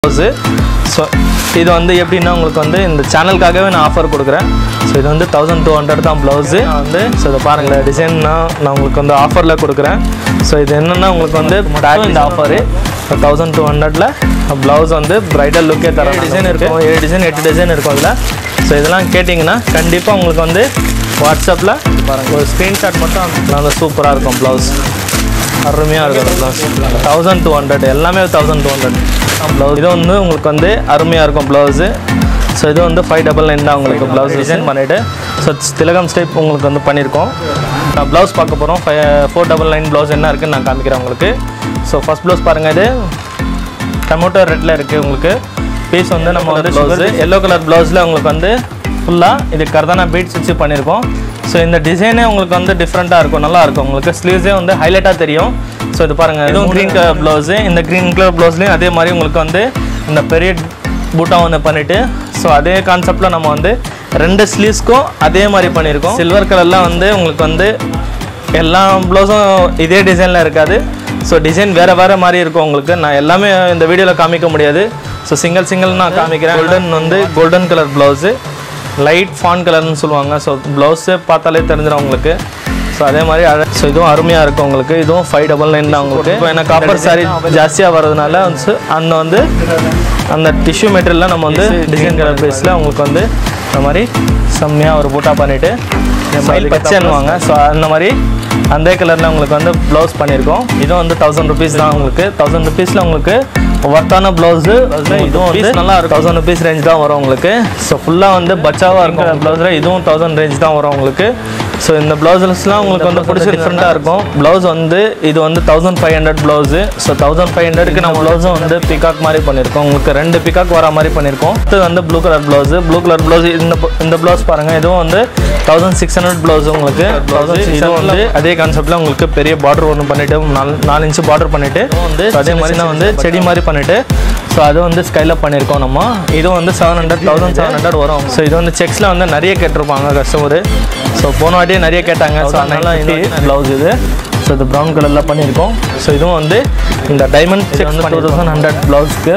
Blouse so இது வந்து எப்படின்னா உங்களுக்கு வந்து இந்த சேனலுக்காகவே நான் ஆஃபர் கொடுக்குறேன் ஸோ இது வந்து தௌசண்ட் டூ ஹண்ட்ரட் தான் ப்ளவுஸு வந்து ஸோ இதை பாருங்களேன் டிசைன்னா நான் உங்களுக்கு வந்து ஆஃபரில் கொடுக்குறேன் ஸோ இது என்னென்னா உங்களுக்கு வந்து பேக் இந்த ஆஃபரு தௌசண்ட் டூ ஹண்ட்ரட்ல ப்ளவுஸ் வந்து ப்ரைடல் லுக்கே தர டிசைன் இருக்கும் ஏழு டிசைன் எட்டு டிசைன் இருக்கும் அதில் ஸோ இதெல்லாம் கேட்டிங்கன்னா கண்டிப்பாக உங்களுக்கு வந்து வாட்ஸ்அப்பில் பாருங்கள் ஒரு ஸ்க்ரீன்ஷாட் மட்டும் அந்த சூப்பராக இருக்கும் ப்ளவுஸ் அருமையாக இருக்கும் ப்ளவுஸ் தௌசண்ட் டூ ஹண்ட்ரட் எல்லாமே தௌசண்ட் டூ ஹண்ட்ரட் ப்ளவுஸ் இது வந்து உங்களுக்கு வந்து அருமையாக இருக்கும் ப்ளவுஸு ஸோ இது வந்து ஃபைவ் டபுள் நைன் தான் உங்களுக்கு ப்ளவுஸ் டிசைன் பண்ணிவிட்டு ஸோ திலகம் ஸ்டெப் உங்களுக்கு வந்து பண்ணியிருக்கோம் நான் ப்ளவுஸ் பார்க்க போகிறோம் five four double nine blouse என்ன இருக்குன்னு நான் காமிக்கிறேன் உங்களுக்கு ஸோ ஃபஸ்ட் ப்ளவுஸ் பாருங்கள் இது டொமேட்டோ ரெட்டில் இருக்குது உங்களுக்கு பீஸ் வந்து நம்ம வந்து ப்ளவுஸு எல்லோ கலர் ப்ளவுஸில் உங்களுக்கு வந்து ஃபுல்லாக இது கர்தானா பீட்ஸ் வச்சு பண்ணியிருக்கோம் ஸோ இந்த டிசைனே உங்களுக்கு வந்து டிஃப்ரெண்ட்டாக இருக்கும் நல்லா இருக்கும் உங்களுக்கு ஸ்லீவ்ஸே வந்து ஹைலைட்டாக தெரியும் ஸோ இது பாருங்கள் இதுவும் க்ரீன் கலர் ப்ளவுஸு இந்த க்ரீன் கலர் ப்ளவுஸ்லேயும் அதே மாதிரி உங்களுக்கு வந்து இந்த பெரிய பூட்டா வந்து பண்ணிவிட்டு ஸோ அதே கான்செப்டில் நம்ம வந்து ரெண்டு ஸ்லீவ்ஸ்க்கும் அதே மாதிரி பண்ணியிருக்கோம் சில்வர் கலரில் வந்து உங்களுக்கு வந்து எல்லா ப்ளவுஸும் இதே டிசைனில் இருக்காது ஸோ டிசைன் வேறு வேறு மாதிரி இருக்கும் உங்களுக்கு நான் எல்லாமே இந்த வீடியோவில் காமிக்க முடியாது ஸோ சிங்கிள் சிங்கிள் நான் காமிக்கிறேன் கோல்டன் வந்து golden colour blouse light fawn கலர்னு சொல்லுவாங்க ஸோ ப்ளவுஸே பார்த்தாலே தெரிஞ்சிடும் உங்களுக்கு ஸோ அதே மாதிரி அழ ஸோ இதுவும் அருமையாக இருக்கும் உங்களுக்கு இதுவும் ஃபைவ் டபுள் நைன் தான் உங்களுக்கு இப்போ எனக்கு காப்பர் சாரி ஜாஸ்தியாக வர்றதுனால வந்து அந்த வந்து அந்த டிஷ்யூ மெட்டீரியலில் நம்ம வந்து டிசைன் கலர் பேஸில் உங்களுக்கு வந்து இந்த மாதிரி செம்மையாக ஒரு பூட்டா பண்ணிவிட்டு மயில் பச்சைன்னுவாங்க ஸோ அந்த மாதிரி அந்த கலரில் உங்களுக்கு வந்து ப்ளவுஸ் பண்ணியிருக்கோம் இதுவும் வந்து தௌசண்ட் ருபீஸ் தான் உங்களுக்கு தௌசண்ட் ருபீஸில் உங்களுக்கு ஒர்த்தான ப்ளவுஸு இதுவும் வந்து நல்லா இருக்கும் தௌசண்ட் ருபீஸ் ரேஞ்ச் தான் வரும் உங்களுக்கு ஸோ ஃபுல்லாக வந்து பச்சாவாக இருக்கும் ப்ளவுஸில் இதுவும் தௌசண்ட் ரேஞ்ச் தான் வரும் உங்களுக்கு ஸோ இந்த ப்ளவுஸஸ்லாம் உங்களுக்கு வந்து பிடிச்ச டிஃப்ரெண்ட்டாக இருக்கும் ப்ளவுஸ் வந்து இது வந்து thousand five hundred blouse so thousand five ஹண்ட்ரட்க்கு நம்ம ப்ளவுஸும் வந்து பிகாக் மாதிரி பண்ணியிருக்கோம் உங்களுக்கு ரெண்டு பிகாக் வர மாதிரி பண்ணியிருக்கோம் இது வந்து blue colour blouse blue colour blouse இந்த இந்த ப்ளவுஸ் பாருங்கள் இதுவும் வந்து தௌசண்ட் சிக்ஸ் ஹண்ட்ரட் ப்ளவுஸ் உங்களுக்கு இதுவும் வந்து அதே கான்செப்டில் உங்களுக்கு பெரிய பார்டர் ஒன்று பண்ணிவிட்டு நாலு நாலு இன்ச்சு பார்டர் பண்ணிவிட்டு வந்து அதே மாதிரி நான் வந்து செடி மாதிரி பண்ணிவிட்டு ஸோ அது வந்து ஸ்கைலப் பண்ணியிருக்கோம் நம்ம இதுவும் வந்து seven hundred thousand seven hundred வரும் ஸோ இது வந்து செக்ஸில் வந்து நிறைய கேட்டிருப்பாங்க கஸ்டமரு ஸோ போன வாட்டியே நிறைய கேட்டாங்க ஸோ அதனால இந்த ப்ளவுஸ் இது ஸோ இது ப்ரௌன் கலரில் பண்ணியிருக்கோம் ஸோ இதுவும் வந்து இந்த டைமண்ட் செக்ஸ் டூ தௌசண்ட் ஹண்ட்ரட் ப்ளவுஸ்க்கு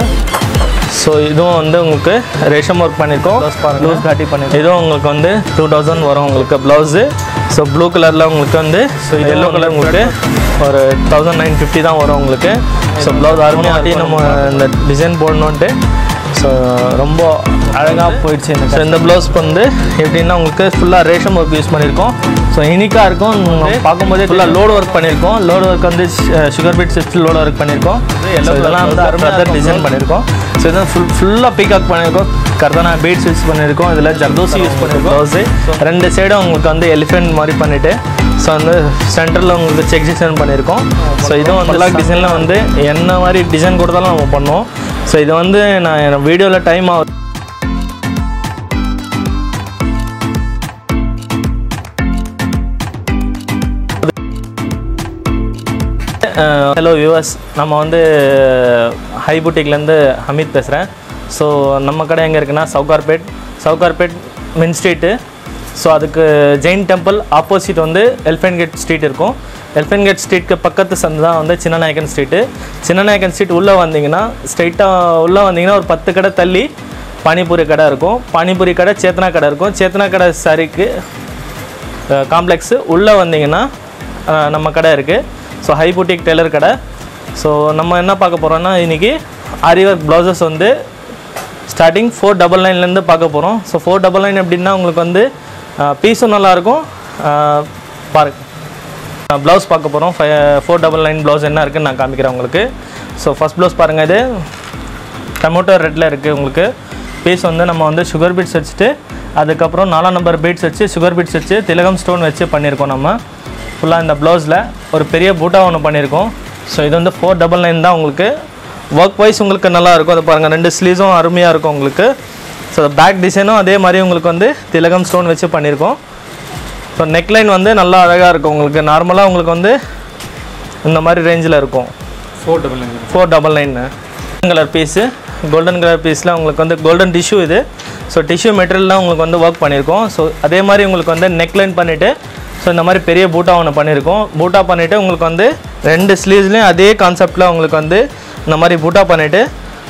ஸோ இதுவும் வந்து உங்களுக்கு ரேஷம் ஒர்க் பண்ணியிருக்கோம் ப்ளவுஸ் காட்டி பண்ணியிருக்கோம் இதுவும் உங்களுக்கு வந்து டூ தௌசண்ட் வரும் உங்களுக்கு ப்ளவுஸு ஸோ ப்ளூ கலரில் உங்களுக்கு வந்து ஸோ இது எல்லோ கலர் உங்களுக்கு ஒரு தௌசண்ட் நைன் ஃபிஃப்டி தான் வரும் உங்களுக்கு ஸோ ப்ளவுஸ் அருமையாக நம்ம இந்த டிசைன் போடணுன்ட்டு ஸோ ரொம்ப அழகாக போயிடுச்சு எனக்கு ஸோ இந்த ப்ளவுஸ்க்கு வந்து எப்படின்னா உங்களுக்கு ஃபுல்லாக ரேஷம் ஒர்க் யூஸ் பண்ணியிருக்கோம் ஸோ யூனிக்காக இருக்கும் நம்ம பார்க்கும்போதே ஃபுல்லாக லோடு ஒர்க் பண்ணியிருக்கோம் லோடு ஒர்க் வந்து sugar bead chips load work பண்ணியிருக்கோம் ஸோ இதெல்லாம் வந்து அருமையாக டிசைன் பண்ணியிருக்கோம் ஸோ இதான் ஃபுல் ஃபுல்லாக பீகாக் பண்ணியிருக்கோம் கர்தானா பீட்ஸ் யூஸ் பண்ணியிருக்கோம் இதில் ஜர்தோசி யூஸ் பண்ணியிருக்கோம் ப்ளவுஸு ரெண்டு சைடும் உங்களுக்கு வந்து எலிஃபென்ட் மாதிரி பண்ணிவிட்டு ஸோ வந்து சென்டரில் உங்களுக்கு செக் டிசைன் பண்ணியிருக்கோம் ஸோ இதுவும் வந்து எல்லா டிசைனில் வந்து என்ன மாதிரி டிசைன் கொடுத்தாலும் நம்ம பண்ணுவோம் ஸோ இது வந்து நான் என் வீடியோவில் டைம் ஆகுது ஹலோ வியூவர்ஸ் நம்ம வந்து ஹை புட்டிக்லேருந்து ஹமீத் பேசுகிறேன் ஸோ நம்ம கடை எங்கே இருக்குன்னா சவுகார்பேட் சவுகார்பேட் மின் ஸ்ட்ரீட்டு ஸோ அதுக்கு ஜெயின் டெம்பிள் ஆப்போசிட் வந்து எல்ஃபன் கேட் ஸ்ட்ரீட் இருக்கும் எல்ஃபன் கேட் ஸ்ட்ரீட்க்கு பக்கத்து சந்து தான் வந்து சின்னநாயக்கன் ஸ்ட்ரீட்டு சின்னநாயக்கன் ஸ்ட்ரீட் உள்ளே வந்தீங்கன்னா ஸ்ட்ரைட்டாக உள்ளே வந்தீங்கன்னா ஒரு பத்து கடை தள்ளி பானிபூரி கடை இருக்கும் பானிபூரி கடை சேத்தனா கடை இருக்கும் சேத்தனா கடை சரிக்கு காம்ப்ளெக்ஸு உள்ளே வந்தீங்கன்னா அஹ், நம்ம கடை இருக்குது ஸோ ஹை புட்டிக் டெய்லர் கடை ஸோ நம்ம என்ன பார்க்க போகிறோம்னா இன்றைக்கி ஆரி ஒர்க் ப்ளவுசஸ் வந்து ஸ்டார்டிங் ஃபோர் டபுள் நைன்லேருந்து பார்க்க போகிறோம் ஸோ ஃபோர் டபுள் நைன் எப்படின்னா உங்களுக்கு வந்து பீஸும் நல்லாயிருக்கும் பாருங்க ப்ளவுஸ் பார்க்க போகிறோம் ஃபை ஃபோர் டபுள் நைன் ப்ளவுஸ் என்ன இருக்குன்னு நான் காமிக்கிறேன் உங்களுக்கு ஸோ ஃபஸ்ட் ப்ளவுஸ் பாருங்கள் இது டொமேட்டோ ரெட்டில் இருக்குது உங்களுக்கு பீஸ் வந்து நம்ம வந்து சுகர் பீட்ஸ் வச்சுட்டு அதுக்கப்புறம் நாலாம் நம்பர் பீட்ஸ் வச்சு சுகர் பீட்ஸ் வச்சு திலகம் ஸ்டோன் வச்சு பண்ணியிருக்கோம் நம்ம ஃபுல்லாக இந்த ப்ளவுஸில் ஒரு பெரிய பூட்டா ஒன்று பண்ணியிருக்கோம் ஸோ இது வந்து ஃபோர் டபுள் நைன் தான் உங்களுக்கு ஒர்க் வைஸ் உங்களுக்கு நல்லா இருக்கும் அதை பாருங்கள் ரெண்டு ஸ்லீவ்ஸும் அருமையாக இருக்கும் உங்களுக்கு ஸோ பேக் டிசைனும் அதே மாதிரி உங்களுக்கு வந்து திலகம் ஸ்டோன் வச்சு பண்ணியிருக்கோம் ஸோ நெக்லைன் வந்து நல்லா அழகாக இருக்கும் உங்களுக்கு நார்மலாக உங்களுக்கு வந்து இந்த மாதிரி ரேஞ்சில் இருக்கும் four double nine four double nine colour piece golden colour பீஸில் உங்களுக்கு வந்து கோல்டன் டிஷ்யூ இது ஸோ டிஷ்யூ மெட்டீரியல்லாம் உங்களுக்கு வந்து ஒர்க் பண்ணியிருக்கோம் ஸோ அதே மாதிரி உங்களுக்கு வந்து நெக்லைன் பண்ணிவிட்டு ஸோ இந்த மாதிரி பெரிய பூட்டா ஒன்று பண்ணியிருக்கோம் பூட்டா பண்ணிவிட்டு உங்களுக்கு வந்து ரெண்டு ஸ்லீவ்ஸ்லேயும் அதே கான்செப்டில் உங்களுக்கு வந்து இந்த மாதிரி பூட்டா பண்ணிவிட்டு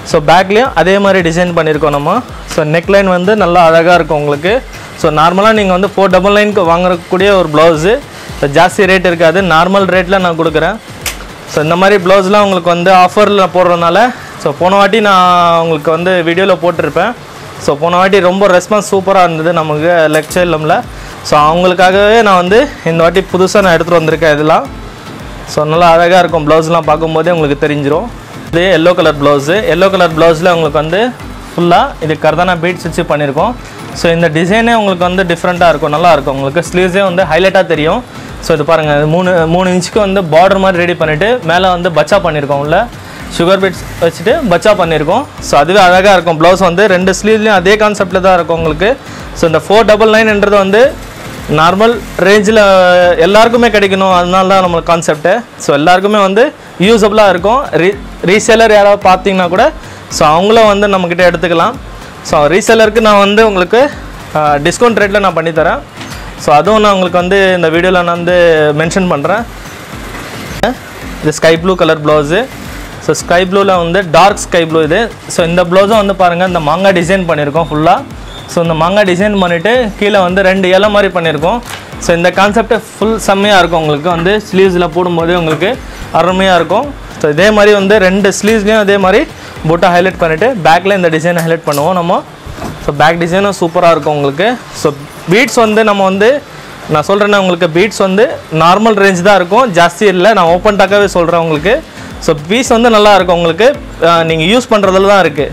ஸோ பேக்லேயும் அதே மாதிரி டிசைன் பண்ணியிருக்கோம் நம்ம ஸோ நெக்லைன் வந்து நல்லா அழகாக இருக்கும் உங்களுக்கு ஸோ நார்மலாக நீங்கள் வந்து ஃபோர் டபுள் நைனுக்கு வாங்கக்கூடிய ஒரு ப்ளவுஸு ஸோ ஜாஸ்தி ரேட் இருக்காது நார்மல் ரேட்டில் நான் கொடுக்குறேன் ஸோ இந்த மாதிரி ப்ளவுஸ்லாம் உங்களுக்கு வந்து ஆஃபரில் போடுறதுனால ஸோ போன வாட்டி நான் உங்களுக்கு வந்து வீடியோவில் போட்டிருப்பேன் ஸோ போன வாட்டி ரொம்ப ரெஸ்பான்ஸ் சூப்பராக இருந்தது நமக்கு லெக்சர் இல்லமில் ஸோ அவங்களுக்காகவே நான் வந்து இந்த வாட்டி புதுசாக நான் எடுத்துகிட்டு வந்திருக்கேன் இதெல்லாம் ஸோ நல்லா அழகாக இருக்கும் ப்ளவுஸ்லாம் பார்க்கும்போதே உங்களுக்கு தெரிஞ்சிரும் இது yellow colour blouse yellow colour ப்ளவுஸில் உங்களுக்கு வந்து ஃபுல்லாக இது கர்தானா பீட்ஸ் வச்சு பண்ணியிருக்கோம் ஸோ இந்த டிசைனே உங்களுக்கு வந்து டிஃப்ரெண்ட்டாக இருக்கும் நல்லா இருக்கும் உங்களுக்கு ஸ்லீவ்ஸே வந்து ஹைலைட்டாக தெரியும் ஸோ இது பாருங்கள் இது மூணு மூணு இன்ச்சுக்கு வந்து பார்டர் மாதிரி ரெடி பண்ணிவிட்டு மேலே வந்து பச்சா பண்ணியிருக்கோம் உள்ள சுகர் பீட்ஸ் வச்சுட்டு பச்சா பண்ணியிருக்கோம் ஸோ அதுவே அழகாக இருக்கும் ப்ளவுஸ் வந்து ரெண்டு ஸ்லீவ்லேயும் அதே கான்செப்டில் தான் இருக்கும் உங்களுக்கு ஸோ இந்த ஃபோர் டபுள் நைன்ன்றது வந்து நார்மல் ரேஞ்சில் எல்லாருக்குமே கிடைக்கணும் அதனால தான் நம்மளுக்கு கான்செப்ட்டு ஸோ எல்லாருக்குமே வந்து யூஸபுளாக இருக்கும் ரீ ரீசேலர் யாராவது பார்த்தீங்கன்னா கூட ஸோ அவங்களும் வந்து நம்மக்கிட்ட எடுத்துக்கலாம் ஸோ ரீசேலருக்கு நான் வந்து உங்களுக்கு டிஸ்கவுண்ட் ரேட்டில் நான் பண்ணித்தரேன் ஸோ அதுவும் நான் உங்களுக்கு வந்து இந்த வீடியோவில் நான் வந்து மென்ஷன் பண்ணுறேன் இது sky blue colour blouse so sky ப்ளூவில் வந்து டார்க் ஸ்கை ப்ளூ இது ஸோ இந்த ப்ளவுஸும் வந்து பாருங்கள் இந்த மாங்காய் டிசைன் பண்ணியிருக்கோம் ஃபுல்லாக ஸோ இந்த மாங்காய் டிசைன் பண்ணிவிட்டு கீழே வந்து ரெண்டு இலை மாதிரி பண்ணியிருக்கோம் ஸோ இந்த கான்செப்ட் ஃபுல் செம்மையாக இருக்கும் உங்களுக்கு வந்து ஸ்லீவ்ஸில் போடும்போது உங்களுக்கு அருமையாக இருக்கும் ஸோ இதே மாதிரி வந்து ரெண்டு ஸ்லீவ்ஸ்லேயும் அதே மாதிரி பூட்டை ஹைலைட் பண்ணிவிட்டு பேக்கில் இந்த டிசைன் ஹைலைட் பண்ணுவோம் நம்ம ஸோ பேக் டிசைனும் சூப்பராக இருக்கும் உங்களுக்கு ஸோ பீட்ஸ் வந்து நம்ம வந்து நான் சொல்கிறேன்னா உங்களுக்கு பீட்ஸ் வந்து நார்மல் ரேஞ்ச் தான் இருக்கும் ஜாஸ்தி இல்லை நான் ஓப்பன் டாக்காகவே சொல்கிறேன் உங்களுக்கு ஸோ பீஸ் வந்து நல்லா இருக்கும் உங்களுக்கு நீங்கள் யூஸ் பண்ணுறதுல தான் இருக்குது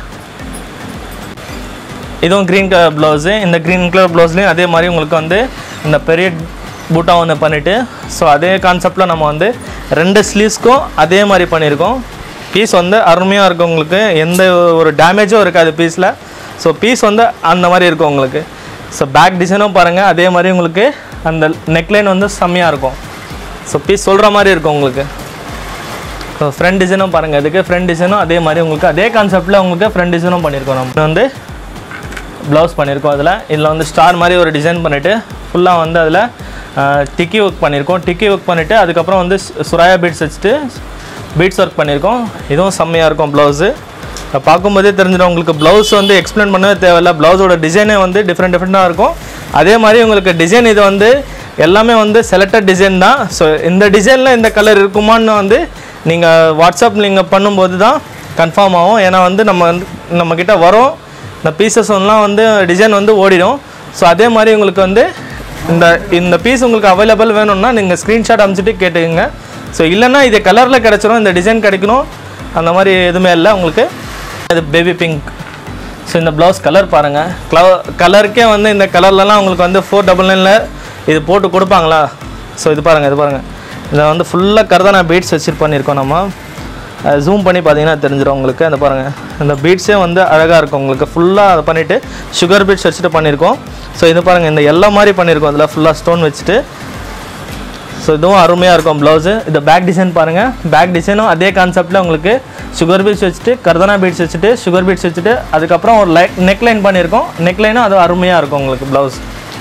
இதுவும் க்ரீன் கலர் ப்ளவுஸு இந்த க்ரீன் கலர் ப்ளவுஸ்லேயும் அதே மாதிரி உங்களுக்கு வந்து இந்த பெரிய பூட்டா ஒன்று பண்ணிவிட்டு ஸோ அதே கான்செப்டில் நம்ம வந்து ரெண்டு ஸ்லீவ்ஸ்க்கும் அதே மாதிரி பண்ணியிருக்கோம் பீஸ் வந்து அருமையாக இருக்கும் உங்களுக்கு எந்த ஒரு டேமேஜும் இருக்காது பீஸில் ஸோ பீஸ் வந்து அந்த மாதிரி இருக்கும் உங்களுக்கு ஸோ பேக் டிசைனும் பாருங்கள் அதே மாதிரி உங்களுக்கு அந்த நெக்லைன் வந்து செம்மையாக இருக்கும் ஸோ பீஸ் சொல்கிற மாதிரி இருக்கும் உங்களுக்கு ஸோ ஃப்ரண்ட் டிசைனும் பாருங்கள் இதுக்கு ஃப்ரண்ட் டிசைனும் அதே மாதிரி உங்களுக்கு அதே கான்செப்டில் உங்களுக்கு ஃப்ரண்ட் டிசைனும் பண்ணியிருக்கோம் நம்ம இது வந்து ப்ளவுஸ் பண்ணியிருக்கோம் அதில் இதில் வந்து ஸ்டார் மாதிரி ஒரு டிசைன் பண்ணிவிட்டு ஃபுல்லாக வந்து அதில் டிக்கி ஒர்க் பண்ணியிருக்கோம் டிக்கி ஒர்க் பண்ணிவிட்டு அதுக்கப்புறம் வந்து சு- சுராயா பீட்ஸ் வச்சுட்டு பீட்ஸ் ஒர்க் பண்ணியிருக்கோம் இதுவும் செம்மையாக இருக்கும் ப்ளவுஸு பார்க்கும்போதே தெரிஞ்சிடும் உங்களுக்கு ப்ளவுஸ் வந்து எக்ஸ்பிளைன் பண்ணவே தேவையில்ல ப்ளவுஸோட டிசைனே வந்து டிஃப்ரெண்ட் டிஃப்ரெண்ட்டாக இருக்கும் அதே மாதிரி உங்களுக்கு டிசைன் இது வந்து எல்லாமே வந்து செலக்டட் டிசைன் தான் ஸோ இந்த டிசைனில் இந்த கலர் இருக்குமான்னு வந்து நீங்கள் வாட்ஸ்அப் நீங்கள் பண்ணும்போது தான் கன்ஃபார்ம் ஆகும் ஏன்னா வந்து நம்ம வந்து நம்மக்கிட்ட வரும் இந்த பீசஸ் எல்லாம் வந்து டிசைன் வந்து ஓடிடும் ஸோ அதே மாதிரி உங்களுக்கு வந்து இந்த இந்த பீஸ் உங்களுக்கு அவைலபிள் வேணும்னா நீங்கள் ஸ்க்ரீன்ஷாட் அனுப்பிச்சிட்டு கேட்டுக்கோங்க ஸோ இல்லைன்னா இது கலரில் கிடச்சிரும் இந்த டிசைன் கிடைக்கணும் அந்த மாதிரி எதுவுமே இல்லை உங்களுக்கு இது பேபி பிங்க் ஸோ இந்த ப்ளவுஸ் கலர் பாருங்கள் க்ளவ கலருக்கே வந்து இந்த கலர்லலாம் உங்களுக்கு வந்து ஃபோர் டபுள் நைனில் இது போட்டு கொடுப்பாங்களா ஸோ இது பாருங்கள் இது பாருங்கள் இதை வந்து ஃபுல்லாக கருதானா பீட்ஸ் வச்சுட்டு பண்ணியிருக்கோம் நம்ம ஜூம் பண்ணி பார்த்தீங்கன்னா தெரிஞ்சிடும் உங்களுக்கு அந்த பாருங்கள் இந்த பீட்ஸே வந்து அழகாக இருக்கும் உங்களுக்கு ஃபுல்லாக அதை பண்ணிவிட்டு சுகர் பீட்ஸ் வச்சுட்டு பண்ணியிருக்கோம் ஸோ இது பாருங்கள் இந்த எல்லா மாதிரி பண்ணியிருக்கோம் அதில் ஃபுல்லாக ஸ்டோன் வச்சுட்டு ஸோ இதுவும் அருமையாக இருக்கும் ப்ளவுஸு இந்த பேக் டிசைன் பாருங்கள் பேக் டிசைனும் அதே கான்செப்டில் உங்களுக்கு சுகர் பீட்ஸ் வச்சுட்டு கர்தனா பீட்ஸ் வச்சுட்டு சுகர் பீட்ஸ் வச்சுட்டு அதுக்கப்புறம் ஒரு லைட் நெக் லைன் பண்ணியிருக்கோம் நெக் லைனும் அது அருமையாக இருக்கும் உங்களுக்கு ப்ளவுஸ்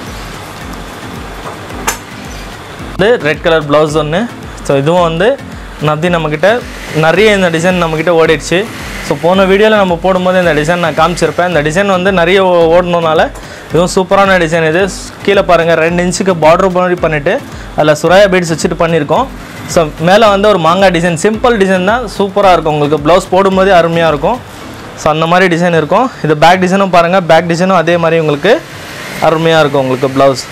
இது ரெட் கலர் ப்ளவுஸ் ஒன்று ஸோ இதுவும் வந்து நத்தி நம்மக்கிட்ட நிறைய இந்த டிசைன் நம்மக்கிட்ட ஓடிடுச்சு ஸோ போன வீடியோவில் நம்ம போடும்போது இந்த டிசைன் நான் காமிச்சிருப்பேன் இந்த டிசைன் வந்து நிறைய ஓ- ஓடணுனால இதுவும் சூப்பரான டிசைன் இது கீழே பாருங்கள் ரெண்டு இன்ச்சுக்கு பார்டர் மாதிரி பண்ணிவிட்டு அதில் சுராயா பீட்ஸ் வச்சுட்டு பண்ணியிருக்கோம் ஸோ மேலே வந்து ஒரு மாங்காய் டிசைன் சிம்பிள் டிசைன் தான் சூப்பராக இருக்கும் உங்களுக்கு ப்ளவுஸ் போடும்போதே அருமையாக இருக்கும் ஸோ அந்த மாதிரி டிசைன் இருக்கும் இது பேக் டிசைனும் பாருங்கள் பேக் டிசைனும் அதே மாதிரி உங்களுக்கு அருமையாக இருக்கும் உங்களுக்கு ப்ளவுஸ்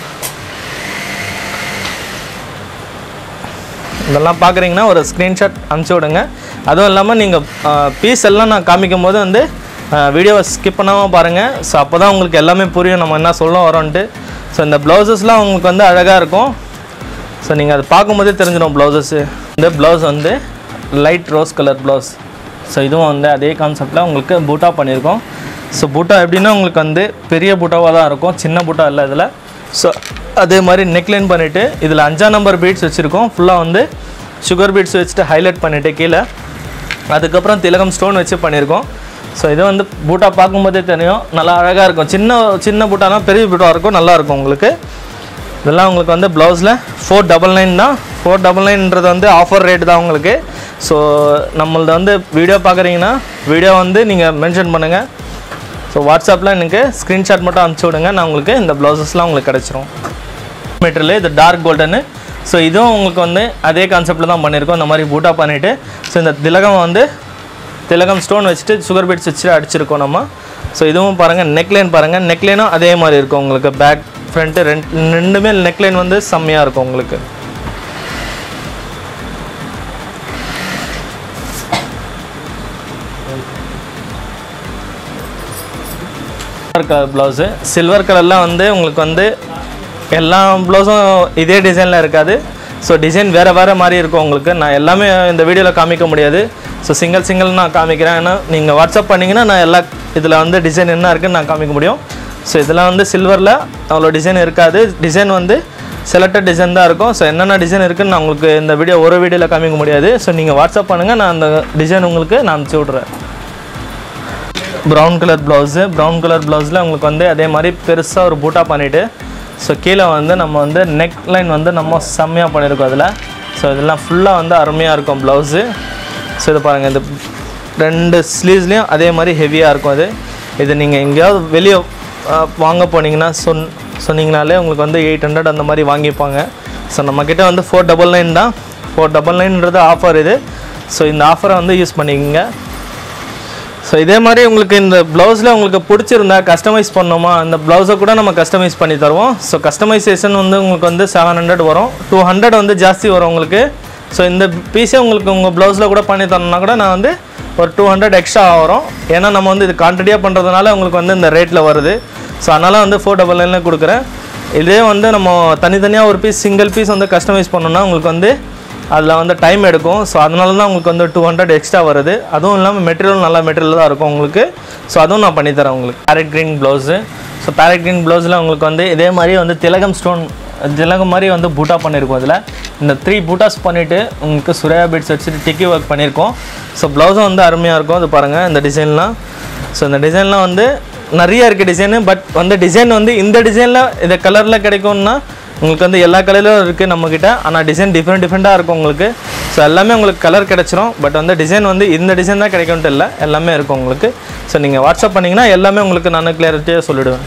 இதெல்லாம் பார்க்குறீங்கன்னா ஒரு ஸ்க்ரீன்ஷாட் அனுப்பிச்சி விடுங்க அதுவும் இல்லாமல் நீங்கள் பீஸ் எல்லாம் நான் காமிக்கும் போது வந்து வீடியோவை ஸ்கிப் பண்ணாமல் பாருங்கள் ஸோ அப்போ தான் உங்களுக்கு எல்லாமே புரியும் நம்ம என்ன சொல்ல வரோன்ட்டு ஸோ இந்த ப்ளவுசஸ்லாம் உங்களுக்கு வந்து அழகாக இருக்கும் ஸோ நீங்கள் அதை பார்க்கும்போதே தெரிஞ்சிடும் ப்ளவுசஸ்ஸு இந்த ப்ளவுஸ் வந்து light rose colour blouse so இதுவும் வந்து அதே கான்செப்டில் உங்களுக்கு பூட்டா பண்ணியிருக்கோம் ஸோ பூட்டா எப்படின்னா உங்களுக்கு வந்து பெரிய பூட்டாவாக தான் இருக்கும் சின்ன பூட்டா இல்லை இதில் ஸோ அதே மாதிரி நெக்லைன் பண்ணிவிட்டு இதில் அஞ்சாம் நம்பர் பீட்ஸ் வச்சுருக்கோம் ஃபுல்லாக வந்து சுகர் பீட்ஸ் வச்சுட்டு ஹைலைட் பண்ணிவிட்டு கீழே அதுக்கப்புறம் திலகம் ஸ்டோன் வச்சு பண்ணியிருக்கோம் ஸோ இது வந்து பூட்டா பார்க்கும்போதே தெரியும் நல்லா அழகாக இருக்கும் சின்ன சின்ன பூட்டானா பெரிய பூட்டா இருக்கும் நல்லா இருக்கும் உங்களுக்கு இதெல்லாம் உங்களுக்கு வந்து ப்ளவுஸில் ஃபோர் டபுள் நைன் தான் ஃபோர் டபுள் நைன்ன்றது வந்து ஆஃபர் ரேட் தான் உங்களுக்கு ஸோ நம்மளது வந்து வீடியோ பார்க்குறீங்கன்னா வீடியோ வந்து நீங்கள் மென்ஷன் பண்ணுங்கள் ஸோ வாட்ஸ்அப்பில் எனக்கு ஸ்க்ரீன்ஷாட் மட்டும் அனுப்பிச்சி விடுங்க நான் உங்களுக்கு இந்த ப்ளவுசஸ்லாம் உங்களுக்கு கிடச்சிரும் மெட்டீரியல் இது டார்க் கோல்டனு ஸோ இதுவும் உங்களுக்கு வந்து அதே கான்செப்டில் தான் பண்ணியிருக்கோம் இந்த மாதிரி பூட்டா பண்ணிவிட்டு ஸோ இந்த திலகம் வந்து திலகம் ஸ்டோன் வச்சுட்டு சுகர் பீட்ஸ் வச்சுட்டு அடிச்சிருக்கோம் நம்ம ஸோ இதுவும் பாருங்கள் நெக்லைன் பாருங்கள் நெக்லைனும் அதே மாதிரி இருக்கும் உங்களுக்கு பேக் ஃப்ரண்ட்டு ரெண்டு ரெண்டுமே நெக்லைன் வந்து செம்மையாக இருக்கும் உங்களுக்கு சில்வர் கலர் ப்ளவுஸு சில்வர் கலரில் வந்து உங்களுக்கு வந்து எல்லா ப்ளவுஸும் இதே டிசைனில் இருக்காது ஸோ டிசைன் வேறு வேறு மாதிரி இருக்கும் உங்களுக்கு நான் எல்லாமே இந்த வீடியோவில் காமிக்க முடியாது ஸோ சிங்கிள் சிங்கிள் நான் காமிக்கிறேன் ஏன்னா நீங்கள் வாட்ஸ்அப் பண்ணிங்கன்னா நான் எல்லா இதில் வந்து டிசைன் என்ன இருக்குன்னு நான் காமிக்க முடியும் ஸோ இதெல்லாம் வந்து சில்வரில் அவ்வளோ டிசைன் இருக்காது டிசைன் வந்து செலக்டட் டிசைன் தான் இருக்கும் ஸோ என்னென்ன டிசைன் இருக்குன்னு நான் உங்களுக்கு இந்த வீடியோ ஒரு வீடியோவில் காமிக்க முடியாது ஸோ நீங்கள் வாட்ஸ்அப் பண்ணுங்கள் நான் அந்த டிசைன் உங்களுக்கு நான் அனுப்பிச்சி விட்றேன் brown colour blouse brown colour ப்ளவுஸில் உங்களுக்கு வந்து அதே மாதிரி பெருசாக ஒரு பூட்டா பண்ணிவிட்டு ஸோ கீழே வந்து நம்ம வந்து நெக் லைன் வந்து நம்ம செம்மையாக பண்ணியிருக்கோம் அதில் ஸோ இதெல்லாம் ஃபுல்லாக வந்து அருமையாக இருக்கும் ப்ளவுஸு ஸோ இது பாருங்கள் இந்த ரெண்டு ஸ்லீவ்ஸ்லேயும் அதே மாதிரி ஹெவியாக இருக்கும் அது இது நீங்கள் எங்கேயாவது வெளியே வாங்க போனீங்கன்னா சொன் சொன்னீங்கனாலே உங்களுக்கு வந்து எயிட் ஹண்ட்ரட் அந்த மாதிரி வாங்கிப்பாங்க ஸோ நம்மக்கிட்ட வந்து ஃபோர் டபுள் நைன் தான் ஃபோர் டபுள் நைன்றது ஆஃபர் இது ஸோ இந்த ஆஃபரை வந்து யூஸ் பண்ணிக்கோங்க ஸோ இதே மாதிரி உங்களுக்கு இந்த ப்ளவுஸில் உங்களுக்கு பிடிச்சிருந்தா கஸ்டமைஸ் பண்ணோமா அந்த ப்ளவுஸை கூட நம்ம கஸ்டமைஸ் பண்ணி தருவோம் ஸோ கஸ்டமைசேஷன் வந்து உங்களுக்கு வந்து செவன் ஹண்ட்ரட் வரும் டூ ஹண்ட்ரட் வந்து ஜாஸ்தி வரும் உங்களுக்கு ஸோ இந்த பீஸே உங்களுக்கு உங்கள் ப்ளவுஸில் கூட பண்ணி தரணும்னா கூட நான் வந்து ஒரு டூ ஹண்ட்ரட் எக்ஸ்ட்ரா வரும் ஏன்னா நம்ம வந்து இது குவான்டிட்டியாக பண்ணுறதுனால உங்களுக்கு வந்து இந்த ரேட்டில் வருது ஸோ அதனால் வந்து ஃபோர் டபுள் நைனில் கொடுக்குறேன் இதே வந்து நம்ம தனித்தனியாக ஒரு பீஸ் சிங்கிள் பீஸ் வந்து கஸ்டமைஸ் பண்ணோம்னா உங்களுக்கு வந்து அதில் வந்து டைம் எடுக்கும் ஸோ அதனால தான் உங்களுக்கு வந்து டூ ஹண்ட்ரட் எக்ஸ்ட்ரா வருது அதுவும் இல்லாமல் மெட்டீரியல் நல்ல மெட்டீரியல் தான் இருக்கும் உங்களுக்கு ஸோ அதுவும் நான் பண்ணித்தரேன் உங்களுக்கு parrot green blouse so parrot green ப்ளவுஸில் உங்களுக்கு வந்து இதே மாதிரி வந்து திலகம் ஸ்டோன் திலகம் மாதிரி வந்து பூட்டா பண்ணியிருக்கோம் இதில் இந்த த்ரீ பூட்டாஸ் பண்ணிவிட்டு உங்களுக்கு சுரையா பீட்ஸ் வச்சுட்டு டிக்கி ஒர்க் பண்ணியிருக்கோம் ஸோ ப்ளவுஸும் வந்து அருமையாக இருக்கும் அது பாருங்கள் இந்த டிசைன்லாம் ஸோ இந்த டிசைன்லாம் வந்து நிறைய இருக்குது டிசைனு பட் வந்து டிசைன் வந்து இந்த டிசைனில் இந்த கலரில் கிடைக்கும்னா உங்களுக்கு வந்து எல்லா கலர்லையும் இருக்குது நம்மக்கிட்ட ஆனால் டிசைன் டிஃப்ரெண்ட் டிஃப்ரெண்ட்டாக இருக்கும் உங்களுக்கு ஸோ எல்லாமே உங்களுக்கு கலர் கிடச்சிரும் பட் வந்து டிசைன் வந்து இந்த டிசைன் தான் கிடைக்கும்ட்டு இல்லை எல்லாமே இருக்கும் உங்களுக்கு ஸோ நீங்கள் வாட்ஸ்அப் பண்ணிங்கன்னா எல்லாமே உங்களுக்கு நான் கிளியரிட்டியாக சொல்லிவிடுவேன்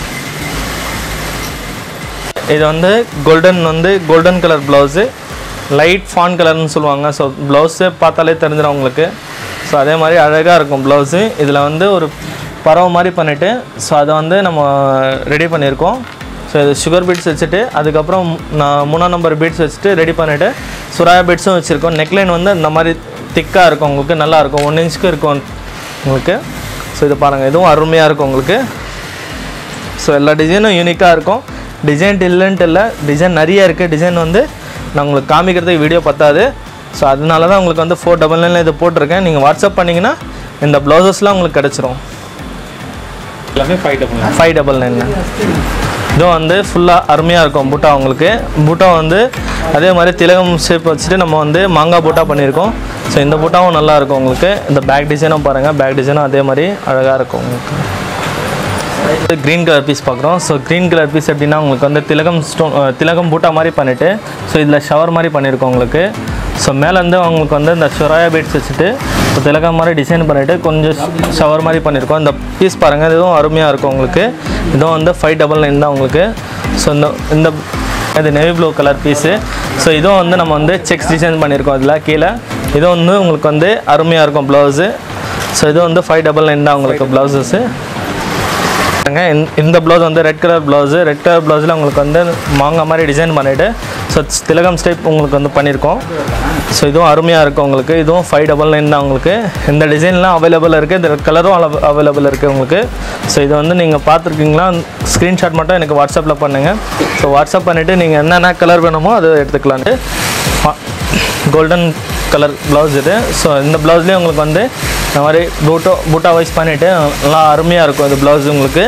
இது வந்து கோல்டன் வந்து golden colour blouse light fawn கலர்னு சொல்லுவாங்க ஸோ ப்ளவுஸு பார்த்தாலே தெரிஞ்சிடும் உங்களுக்கு ஸோ அதே மாதிரி அழகாக இருக்கும் ப்ளவுஸு இதில் வந்து ஒரு பறவை மாதிரி பண்ணிவிட்டு ஸோ அதை வந்து நம்ம ரெடி பண்ணியிருக்கோம் ஸோ இது சுகர் பீட்ஸ் வச்சுட்டு அதுக்கப்புறம் நான் மூணாம் நம்பர் பீட்ஸ் வச்சுட்டு ரெடி பண்ணிவிட்டு சுராயா பீட்ஸும் வச்சுருக்கோம் நெக்லைன் வந்து இந்த மாதிரி திக்காக இருக்கும் உங்களுக்கு நல்லா இருக்கும் ஒன் இன்ச்சுக்கு இருக்கும் உங்களுக்கு ஸோ இது பாருங்கள் இதுவும் அருமையாக இருக்கும் உங்களுக்கு ஸோ எல்லா டிசைனும் யூனிக்காக இருக்கும் டிசைன் இல்லைன்ட்டு இல்லை டிசைன் நிறைய இருக்குது டிசைன் வந்து நான் உங்களுக்கு காமிக்கிறதுக்கு வீடியோ பத்தாது ஸோ அதனால தான் உங்களுக்கு வந்து ஃபோர் டபுள் நைனில் இது போட்டிருக்கேன் நீங்கள் வாட்ஸ்அப் பண்ணிங்கன்னா இந்த ப்ளவுசஸ்லாம் உங்களுக்கு கிடச்சிரும் எல்லாமே five double nine five double nine இதுவும் வந்து ஃபுல்லாக அருமையாக இருக்கும் பூட்டா உங்களுக்கு பூட்டா வந்து அதே மாதிரி திலகம் ஷேப் வச்சுட்டு நம்ம வந்து மாங்காய் பூட்டா பண்ணியிருக்கோம் ஸோ இந்த பூட்டாவும் நல்லா இருக்கும் உங்களுக்கு இந்த பேக் டிசைனும் பாருங்கள் பேக் டிசைனும் அதே மாதிரி அழகாக இருக்கும் உங்களுக்கு க்ரீன் கலர் பீஸ் பார்க்குறோம் ஸோ க்ரீன் கலர் பீஸ் எப்படின்னா உங்களுக்கு வந்து திலகம் ஸ்டோன் திலகம் பூட்டா மாதிரி பண்ணிவிட்டு ஸோ இதில் ஷவர் மாதிரி பண்ணியிருக்கோம் உங்களுக்கு ஸோ மேலேருந்து உங்களுக்கு வந்து இந்த ஷொராயா பீட்ஸ் வச்சுட்டு இப்போ திலகம் மாதிரி டிசைன் பண்ணிவிட்டு கொஞ்சம் ஷவர் மாதிரி பண்ணியிருக்கோம் இந்த பீஸ் பாருங்கள் இதுவும் அருமையாக இருக்கும் உங்களுக்கு இதுவும் வந்து ஃபைவ் டபுள் நைன் தான் உங்களுக்கு ஸோ இந்த இந்த இது navy blue colour piece so இதுவும் வந்து நம்ம வந்து செக்ஸ் டிசைன் பண்ணியிருக்கோம் இதில் கீழே இது வந்து உங்களுக்கு வந்து அருமையாக இருக்கும் ப்ளவுஸு ஸோ இது வந்து ஃபைவ் டபுள் நைன் தான் உங்களுக்கு ப்ளவுஸஸ்ஸு பாருங்க இந்த- இந்த ப்ளவுஸ் வந்து red colour blouse red colour ப்ளவுஸில் உங்களுக்கு வந்து மாங்காய் மாதிரி டிசைன் பண்ணிவிட்டு ஸோ திலகம் ஸ்டைப் உங்களுக்கு வந்து பண்ணியிருக்கோம் ஸோ இதுவும் அருமையாக இருக்கும் உங்களுக்கு இதுவும் ஃபைவ் டபுள் நைன் தான் உங்களுக்கு இந்த டிசைன்லாம் அவைலபிள் இருக்குது இந்த கலரும் அவைலபிள் இருக்குது உங்களுக்கு ஸோ இது வந்து நீங்கள் பார்த்துருக்கீங்களா ஸ்க்ரீன்ஷாட் மட்டும் எனக்கு வாட்ஸ்அப்பில் பண்ணுங்கள் ஸோ வாட்ஸ்அப் பண்ணிவிட்டு நீங்கள் என்னென்ன கலர் வேணுமோ அதை எடுத்துக்கலான்ட்டு கோல்டன் கலர் ப்ளவுஸ் இது ஸோ இந்த ப்ளவுஸ்லேயே உங்களுக்கு வந்து இந்த மாதிரி பூட்டோ பூட்டா வைஸ் பண்ணிவிட்டு நல்லா அருமையாக இருக்கும் இந்த ப்ளவுஸ் உங்களுக்கு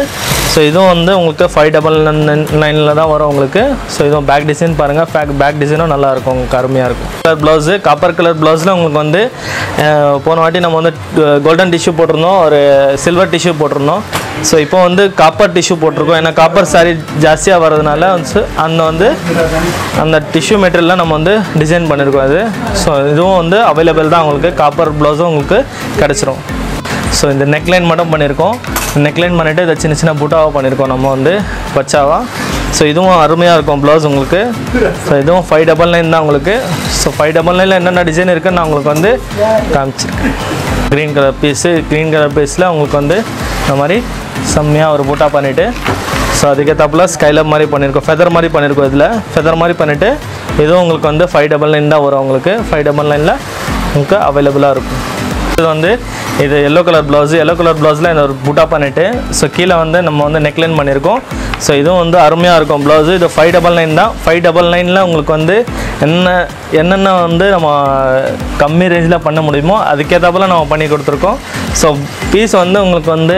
ஸோ இதுவும் வந்து உங்களுக்கு ஃபைவ் டபுள் நைனில் தான் வரும் உங்களுக்கு ஸோ இதுவும் பேக் டிசைன் பாருங்கள் பேக் பேக் டிசைனும் நல்லா இருக்கும் உங்களுக்கு அருமையாக இருக்கும் கலர் ப்ளவுஸு காப்பர் கலர் ப்ளவுஸில் உங்களுக்கு வந்து அஹ், போன வாட்டி நம்ம வந்து கோல்டன் டிஷ்யூ போட்டிருந்தோம் ஒரு சில்வர் டிஷ்யூ போட்டிருந்தோம் ஸோ இப்போ வந்து காப்பர் டிஷ்யூ போட்டிருக்கோம் ஏன்னா காப்பர் சாரி ஜாஸ்தியாக வர்றதுனால வந்து அந்த வந்து அந்த டிஷ்யூ மெட்டீரியலில் நம்ம வந்து டிசைன் பண்ணியிருக்கோம் அது ஸோ இதுவும் வந்து அவைலபிள் தான் உங்களுக்கு காப்பர் ப்ளவுஸும் உங்களுக்கு கிடச்சிரும் ஸோ இந்த நெக்லைன் மட்டும் பண்ணியிருக்கோம் நெக்லைன் பண்ணிவிட்டு இதை சின்ன சின்ன புட்டாவாக பண்ணியிருக்கோம் நம்ம வந்து பச்சாவா ஸோ இதுவும் அருமையாக இருக்கும் ப்ளவுஸ் உங்களுக்கு ஸோ இதுவும் ஃபைவ் டபுள் நைன் தான் உங்களுக்கு ஸோ ஃபைவ் டபுள் நைனில் என்னென்ன டிசைன் இருக்குன்னு நான் உங்களுக்கு வந்து காமிச்சிருக்கேன் green colour piece green colour பீஸில் உங்களுக்கு வந்து இந்த மாதிரி செம்மையாக ஒரு புட்டா பண்ணிவிட்டு ஸோ அதுக்கேற்றாப்புல ஸ்கைலப் மாதிரி பண்ணியிருக்கோம் ஃபெதர் மாதிரி பண்ணியிருக்கோம் இதில் ஃபெதர் மாதிரி பண்ணிவிட்டு இதுவும் உங்களுக்கு வந்து ஃபைவ் டபுள் நைன் தான் வரும் உங்களுக்கு ஃபைவ் டபுள் நைனில் உங்களுக்கு அவைலபிளாக இருக்கும் இது வந்து இது yellow colour blouse yellow colour ப்ளவுஸில் இந்த ஒரு புட்டா பண்ணிட்டு ஸோ கீழே வந்து நம்ம வந்து நெக்லைன் பண்ணியிருக்கோம் ஸோ இதுவும் வந்து அருமையாக இருக்கும் ப்ளவுஸு இது ஃபைவ் டபுள் நைன் தான் ஃபைவ் டபுள் நைனில் உங்களுக்கு வந்து என்ன என்னென்ன வந்து நம்ம கம்மி ரேஞ்சில் பண்ண முடியுமோ அதுக்கேற்றாப்புல நம்ம பண்ணி கொடுத்துருக்கோம் ஸோ பீஸ் வந்து உங்களுக்கு வந்து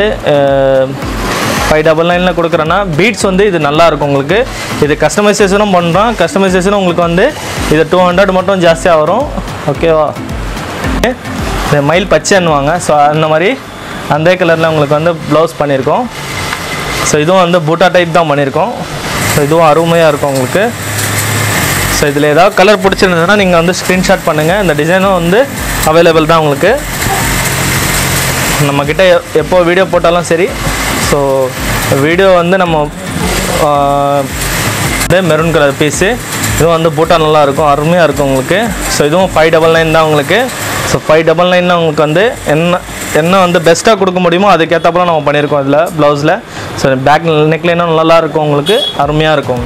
ஃபைவ் டபுள் நைனில் கொடுக்குறேன்னா பீட்ஸ் வந்து இது நல்லா இருக்கும் உங்களுக்கு இது கஸ்டமைசேஷனும் பண்ணுறோம் கஸ்டமைசேஷனும் உங்களுக்கு வந்து இது டூ ஹண்ட்ரட் மட்டும் ஜாஸ்தியாக வரும் ஓகேவா இந்த மயில் பச்சைன்னுவாங்க ஸோ அந்த மாதிரி அந்த கலரில் உங்களுக்கு வந்து ப்ளவுஸ் பண்ணியிருக்கோம் ஸோ இதுவும் வந்து பூட்டா டைப் தான் பண்ணியிருக்கோம் ஸோ இதுவும் அருமையாக இருக்கும் உங்களுக்கு ஸோ இதில் ஏதாவது கலர் பிடிச்சிருந்ததுன்னா நீங்கள் வந்து ஸ்க்ரீன்ஷாட் பண்ணுங்கள் இந்த டிசைனும் வந்து அவைலபிள் தான் உங்களுக்கு நம்மக்கிட்ட எ- எப்போ வீடியோ போட்டாலும் சரி ஸோ வீடியோ வந்து நம்ம ஆஹ், இது மெரூன் கலர் பீஸு இதுவும் வந்து பூட்டா நல்லா இருக்கும் அருமையாக இருக்கும் உங்களுக்கு ஸோ இதுவும் ஃபைவ் டபுள் நைன் தான் உங்களுக்கு ஸோ ஃபைவ் டபுள் நைன் உங்களுக்கு வந்து என்ன என்ன வந்து பெஸ்ட்டாக கொடுக்க முடியுமோ அதுக்கேற்றப்பல நம்ம பண்ணியிருக்கோம் இதில் ப்ளவுஸில் ஸோ பேக் நெக்லைனும் நல்லா இருக்கும் உங்களுக்கு அருமையாக இருக்கும்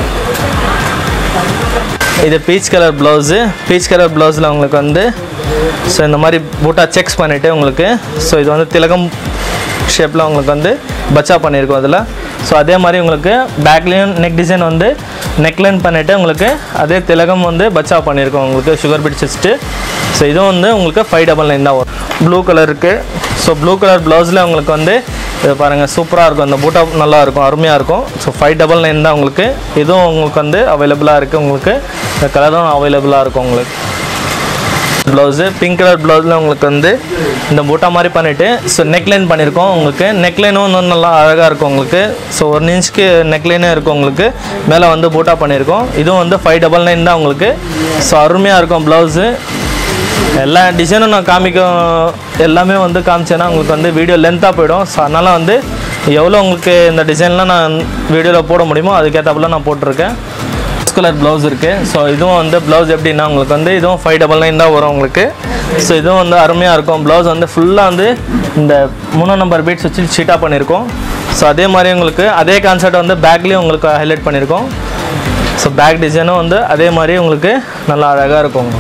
இது peach colour blouse peach colour ப்ளவுஸில் உங்களுக்கு வந்து ஸோ இந்த மாதிரி பூட்டா செக்ஸ் பண்ணிவிட்டு உங்களுக்கு ஸோ இது வந்து திலகம் ஷேப்பில் உங்களுக்கு வந்து பச்சா பண்ணியிருக்கோம் அதில் ஸோ அதே மாதிரி உங்களுக்கு பேக்லேயும் நெக் டிசைன் வந்து நெக்லைன் பண்ணிவிட்டு உங்களுக்கு அதே திலகம் வந்து பச்சா பண்ணியிருக்கோம் உங்களுக்கு சுகர் பீட் செஸ்ட்டு ஸோ இதுவும் வந்து உங்களுக்கு ஃபைவ் டபுள் நைன் தான் வரும் ப்ளூ கலர் இருக்குது ஸோ ப்ளூ கலர் ப்ளவுஸில் உங்களுக்கு வந்து இது பாருங்கள் சூப்பராக இருக்கும் இந்த பூட்டா நல்லா இருக்கும் அருமையாக இருக்கும் ஸோ ஃபைவ் டபுள் நைன் தான் உங்களுக்கு இதுவும் உங்களுக்கு வந்து அவைலபிளாக இருக்குது உங்களுக்கு இந்த கலரும் அவைலபிளாக இருக்கும் உங்களுக்கு ப்ளவுஸு பிங்க் கலர் ப்ளவுஸில் உங்களுக்கு வந்து இந்த பூட்டா மாதிரி பண்ணிவிட்டு ஸோ நெக்லைன் பண்ணியிருக்கோம் உங்களுக்கு நெக்லைனும் இன்னும் நல்லா அழகாக இருக்கும் உங்களுக்கு ஸோ ஒரு இன்ச்சுக்கு நெக்லைனே இருக்கும் உங்களுக்கு மேலே வந்து பூட்டா பண்ணியிருக்கோம் இதுவும் வந்து ஃபைவ் டபுள் நைன் தான் உங்களுக்கு ஸோ அருமையாக இருக்கும் ப்ளவுஸு எல்லா டிசைனும் நான் காமிக்க எல்லாமே வந்து காமிச்சேன்னா உங்களுக்கு வந்து வீடியோ லென்த்தாக போயிடும் ஸோ அதனால் வந்து எவ்வளோ உங்களுக்கு இந்த டிசைன்லாம் நான் வீடியோவில் போட முடியுமோ அதுக்கேற்றப்பல நான் போட்டிருக்கேன் கலர் ப்ளவுஸ் இருக்குது ஸோ இதுவும் வந்து ப்ளவுஸ் எப்படின்னா உங்களுக்கு வந்து இதுவும் ஃபைவ் டபுள் நைன் தான் வரும் உங்களுக்கு ஸோ இதுவும் வந்து அருமையாக இருக்கும் ப்ளவுஸ் வந்து ஃபுல்லாக வந்து இந்த மூணு நம்பர் பீட்ஸ் வச்சு ஷீட்டாக பண்ணியிருக்கோம் ஸோ அதே மாதிரி உங்களுக்கு அதே கான்செப்ட் வந்து பேக்லேயும் உங்களுக்கு ஹைலைட் பண்ணியிருக்கோம் ஸோ பேக் டிசைனும் வந்து அதே மாதிரி உங்களுக்கு நல்லா அழகாக இருக்கும்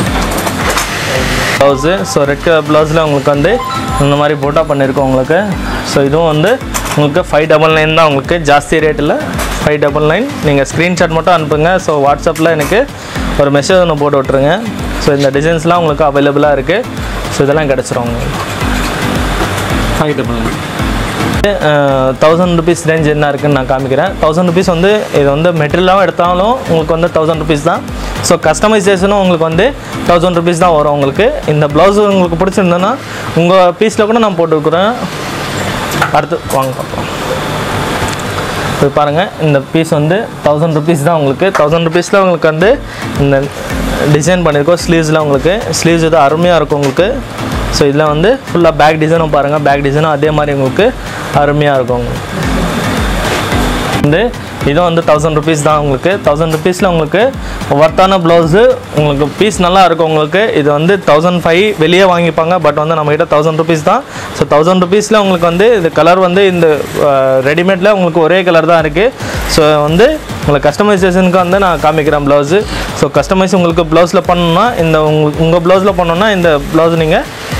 ப்ளவுஸு ஸோ ரெட் கலர் ப்ளவுஸில் உங்களுக்கு வந்து இந்த மாதிரி போட்டா பண்ணியிருக்கோம் உங்களுக்கு ஸோ இதுவும் வந்து உங்களுக்கு ஃபைவ் டபுள் நைன் தான் உங்களுக்கு ஜாஸ்தி ரேட்டில் ஃபைவ் டபுள் நைன் நீங்கள் ஸ்க்ரீன்ஷாட் மட்டும் அனுப்புங்க ஸோ வாட்ஸ்அப்பில் எனக்கு ஒரு மெசேஜ் ஒன்று போட்டு விட்ருங்க ஸோ இந்த டிசைன்ஸ்லாம் உங்களுக்கு அவைலபிளாக இருக்குது ஸோ இதெல்லாம் கிடச்சிரும் உங்களுக்கு five double nine thousand rupees range என்ன இருக்குன்னு நான் காமிக்கிறேன் தௌசண்ட் ருபீஸ் வந்து இது வந்து மெட்டீரியலாகவும் எடுத்தாலும் உங்களுக்கு வந்து தௌசண்ட் ருபீஸ் தான் ஸோ கஸ்டமைசேஷனும் உங்களுக்கு வந்து தௌசண்ட் ருபீஸ் தான் வரும் உங்களுக்கு இந்த ப்ளவுஸ் உங்களுக்கு பிடிச்சிருந்ததுன்னா உங்கள் பீஸில் கூட நான் போட்டுருக்குறேன் அடுத்து வாங்க பார்ப்போம் இது பாருங்கள் இந்த பீஸ் வந்து தௌசண்ட் ருபீஸ் தான் உங்களுக்கு தௌசண்ட் ருபீஸில் உங்களுக்கு வந்து இந்த டிசைன் பண்ணியிருக்கோம் ஸ்லீவ்ஸில் உங்களுக்கு ஸ்லீவ்ஸ் இது அருமையாக இருக்கும் உங்களுக்கு ஸோ இதில் வந்து ஃபுல்லாக பேக் டிசைனும் பாருங்கள் பேக் டிசைனும் அதே மாதிரி உங்களுக்கு அருமையாக இருக்கும் உங்களுக்கு வந்து இதுவும் வந்து தௌசண்ட் ருபீஸ் தான் உங்களுக்கு தௌசண்ட் ருபீஸில் உங்களுக்கு ஒர்த்தான ப்ளவுஸு உங்களுக்கு பீஸ் நல்லா இருக்கும் உங்களுக்கு இது வந்து தௌசண்ட் ஃபைவ் வெளியே வாங்கிப்பாங்க பட் வந்து நம்மக்கிட்ட தௌசண்ட் ருபீஸ் தான் ஸோ தௌசண்ட் ருபீஸில் உங்களுக்கு வந்து இது கலர் வந்து இந்த ரெடிமேடில் உங்களுக்கு ஒரே கலர் தான் இருக்குது ஸோ வந்து உங்களுக்கு கஸ்டமைசேஷனுக்கு வந்து நான் காமிக்கிறேன் ப்ளவுஸு ஸோ கஸ்டமைஸ் உங்களுக்கு ப்ளவுஸில் பண்ணணும்னா இந்த உங்கள் உங்கள் ப்ளவுஸில் பண்ணணும்னா இந்த ப்ளவுஸ் நீங்கள்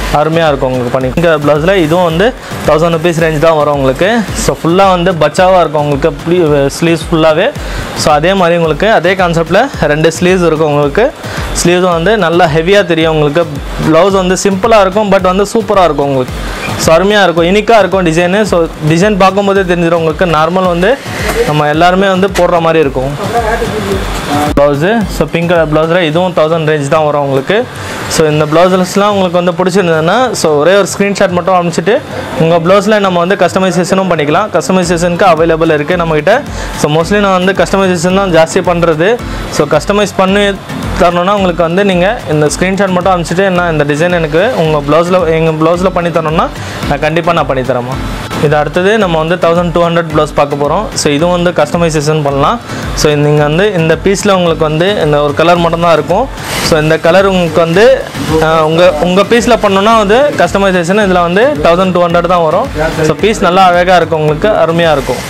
அருமையாக இருக்கும் உங்களுக்கு பண்ணி இந்த ப்ளவுஸில் இதுவும் வந்து தௌசண்ட் ருபீஸ் ரேஞ்ச் தான் வரும் உங்களுக்கு ஸோ ஃபுல்லாக வந்து பச்சாவாக இருக்கும் உங்களுக்கு ஸ்லீவ்ஸ் ஃபுல்லாகவே ஸோ அதே மாதிரி உங்களுக்கு அதே கான்செப்டில் ரெண்டு ஸ்லீவ்ஸ் இருக்கும் உங்களுக்கு ஸ்லீவ்ஸும் வந்து நல்லா ஹெவியாக தெரியும் உங்களுக்கு ப்ளவுஸ் வந்து சிம்பிளாக இருக்கும் பட் வந்து சூப்பராக இருக்கும் உங்களுக்கு ஸோ அருமையாக இருக்கும் யூனிக்காக இருக்கும் டிசைனு ஸோ டிசைன் பார்க்கும்போதே தெரிஞ்சிடும் உங்களுக்கு நார்மல் வந்து நம்ம எல்லாருமே வந்து போடுற மாதிரி இருக்கும் ப்ளவுஸு ஸோ பிங்க் கலர் ப்ளவுஸில் இதுவும் தௌசண்ட் ரேஞ்ச் தான் வரும் உங்களுக்கு ஸோ இந்த ப்ளவுஸஸ்லாம் உங்களுக்கு வந்து பிடிச்சிருந்ததுன்னா ஸோ ஒரே ஒரு ஸ்க்ரீன்ஷாட் மட்டும் அனுப்பிச்சிட்டு உங்கள் ப்ளவுஸில் நம்ம வந்து கஸ்டமைசேஷனும் பண்ணிக்கலாம் கஸ்டமைசேஷனுக்கு அவைலபிள் இருக்குது நம்மக்கிட்ட ஸோ மோஸ்ட்லி நான் வந்து கஸ்டமைசேஷன் தான் ஜாஸ்தி பண்ணுறது ஸோ கஸ்டமைஸ் பண்ணி தரணும்னா உங்களுக்கு வந்து நீங்கள் இந்த ஸ்க்ரீன்ஷாட் மட்டும் அனுப்பிச்சிட்டு என்ன இந்த டிசைன் எனக்கு உங்கள் ப்ளவுஸில் எங்கள் ப்ளவுஸில் பண்ணி தரணும்னா நான் கண்டிப்பாக நான் பண்ணி தரேம்மா இது அடுத்தது நம்ம வந்து தௌசண்ட் டூ ஹண்ட்ரட் ப்ளவுஸ் பார்க்க போகிறோம் ஸோ இதுவும் வந்து கஸ்டமைசேஷன் பண்ணலாம் ஸோ நீங்கள் வந்து இந்த பீஸில் உங்களுக்கு வந்து இந்த ஒரு கலர் மட்டும்தான் இருக்கும் ஸோ இந்த கலர் உங்களுக்கு வந்து ஆஹ், உங்கள் உங்கள் பீஸில் பண்ணணும்னா வந்து கஸ்டமைசேஷன் இதில் வந்து தௌசண்ட் டூ ஹண்ட்ரட் தான் வரும் ஸோ பீஸ் நல்லா அழகாக இருக்கும் உங்களுக்கு அருமையாக இருக்கும்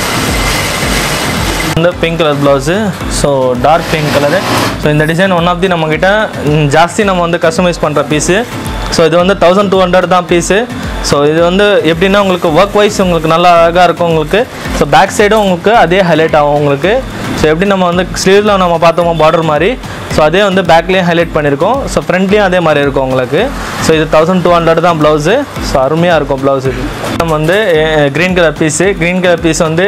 வந்து pink colour blouse so dark pink colour so இந்த டிசைன் ஒன் ஆஃப் தி நம்மக்கிட்ட ம், ஜாஸ்தி நம்ம வந்து கஸ்டமைஸ் பண்ணுற பீஸு ஸோ இது வந்து தௌசண்ட் டூ ஹண்ட்ரட் தான் பீஸு ஸோ இது வந்து எப்படின்னா உங்களுக்கு ஒர்க் வைஸ் உங்களுக்கு நல்லா அழகாக இருக்கும் உங்களுக்கு ஸோ பேக் சைடும் உங்களுக்கு அதே ஹைலைட் ஆகும் உங்களுக்கு ஸோ எப்படி நம்ம வந்து ஸ்லீவில் நம்ம பார்த்தோமோ பார்டர் மாதிரி ஸோ அதே வந்து பேக்லேயும் ஹைலைட் பண்ணியிருக்கோம் ஸோ ஃப்ரண்ட்லேயும் அதே மாதிரி இருக்கும் உங்களுக்கு ஸோ இது தௌசண்ட் டூ ஹண்ட்ரட் தான் ப்ளவுஸு ஸோ அருமையாக இருக்கும் ப்ளவுஸ் இது நம்ம வந்து green colour piece green colour piece வந்து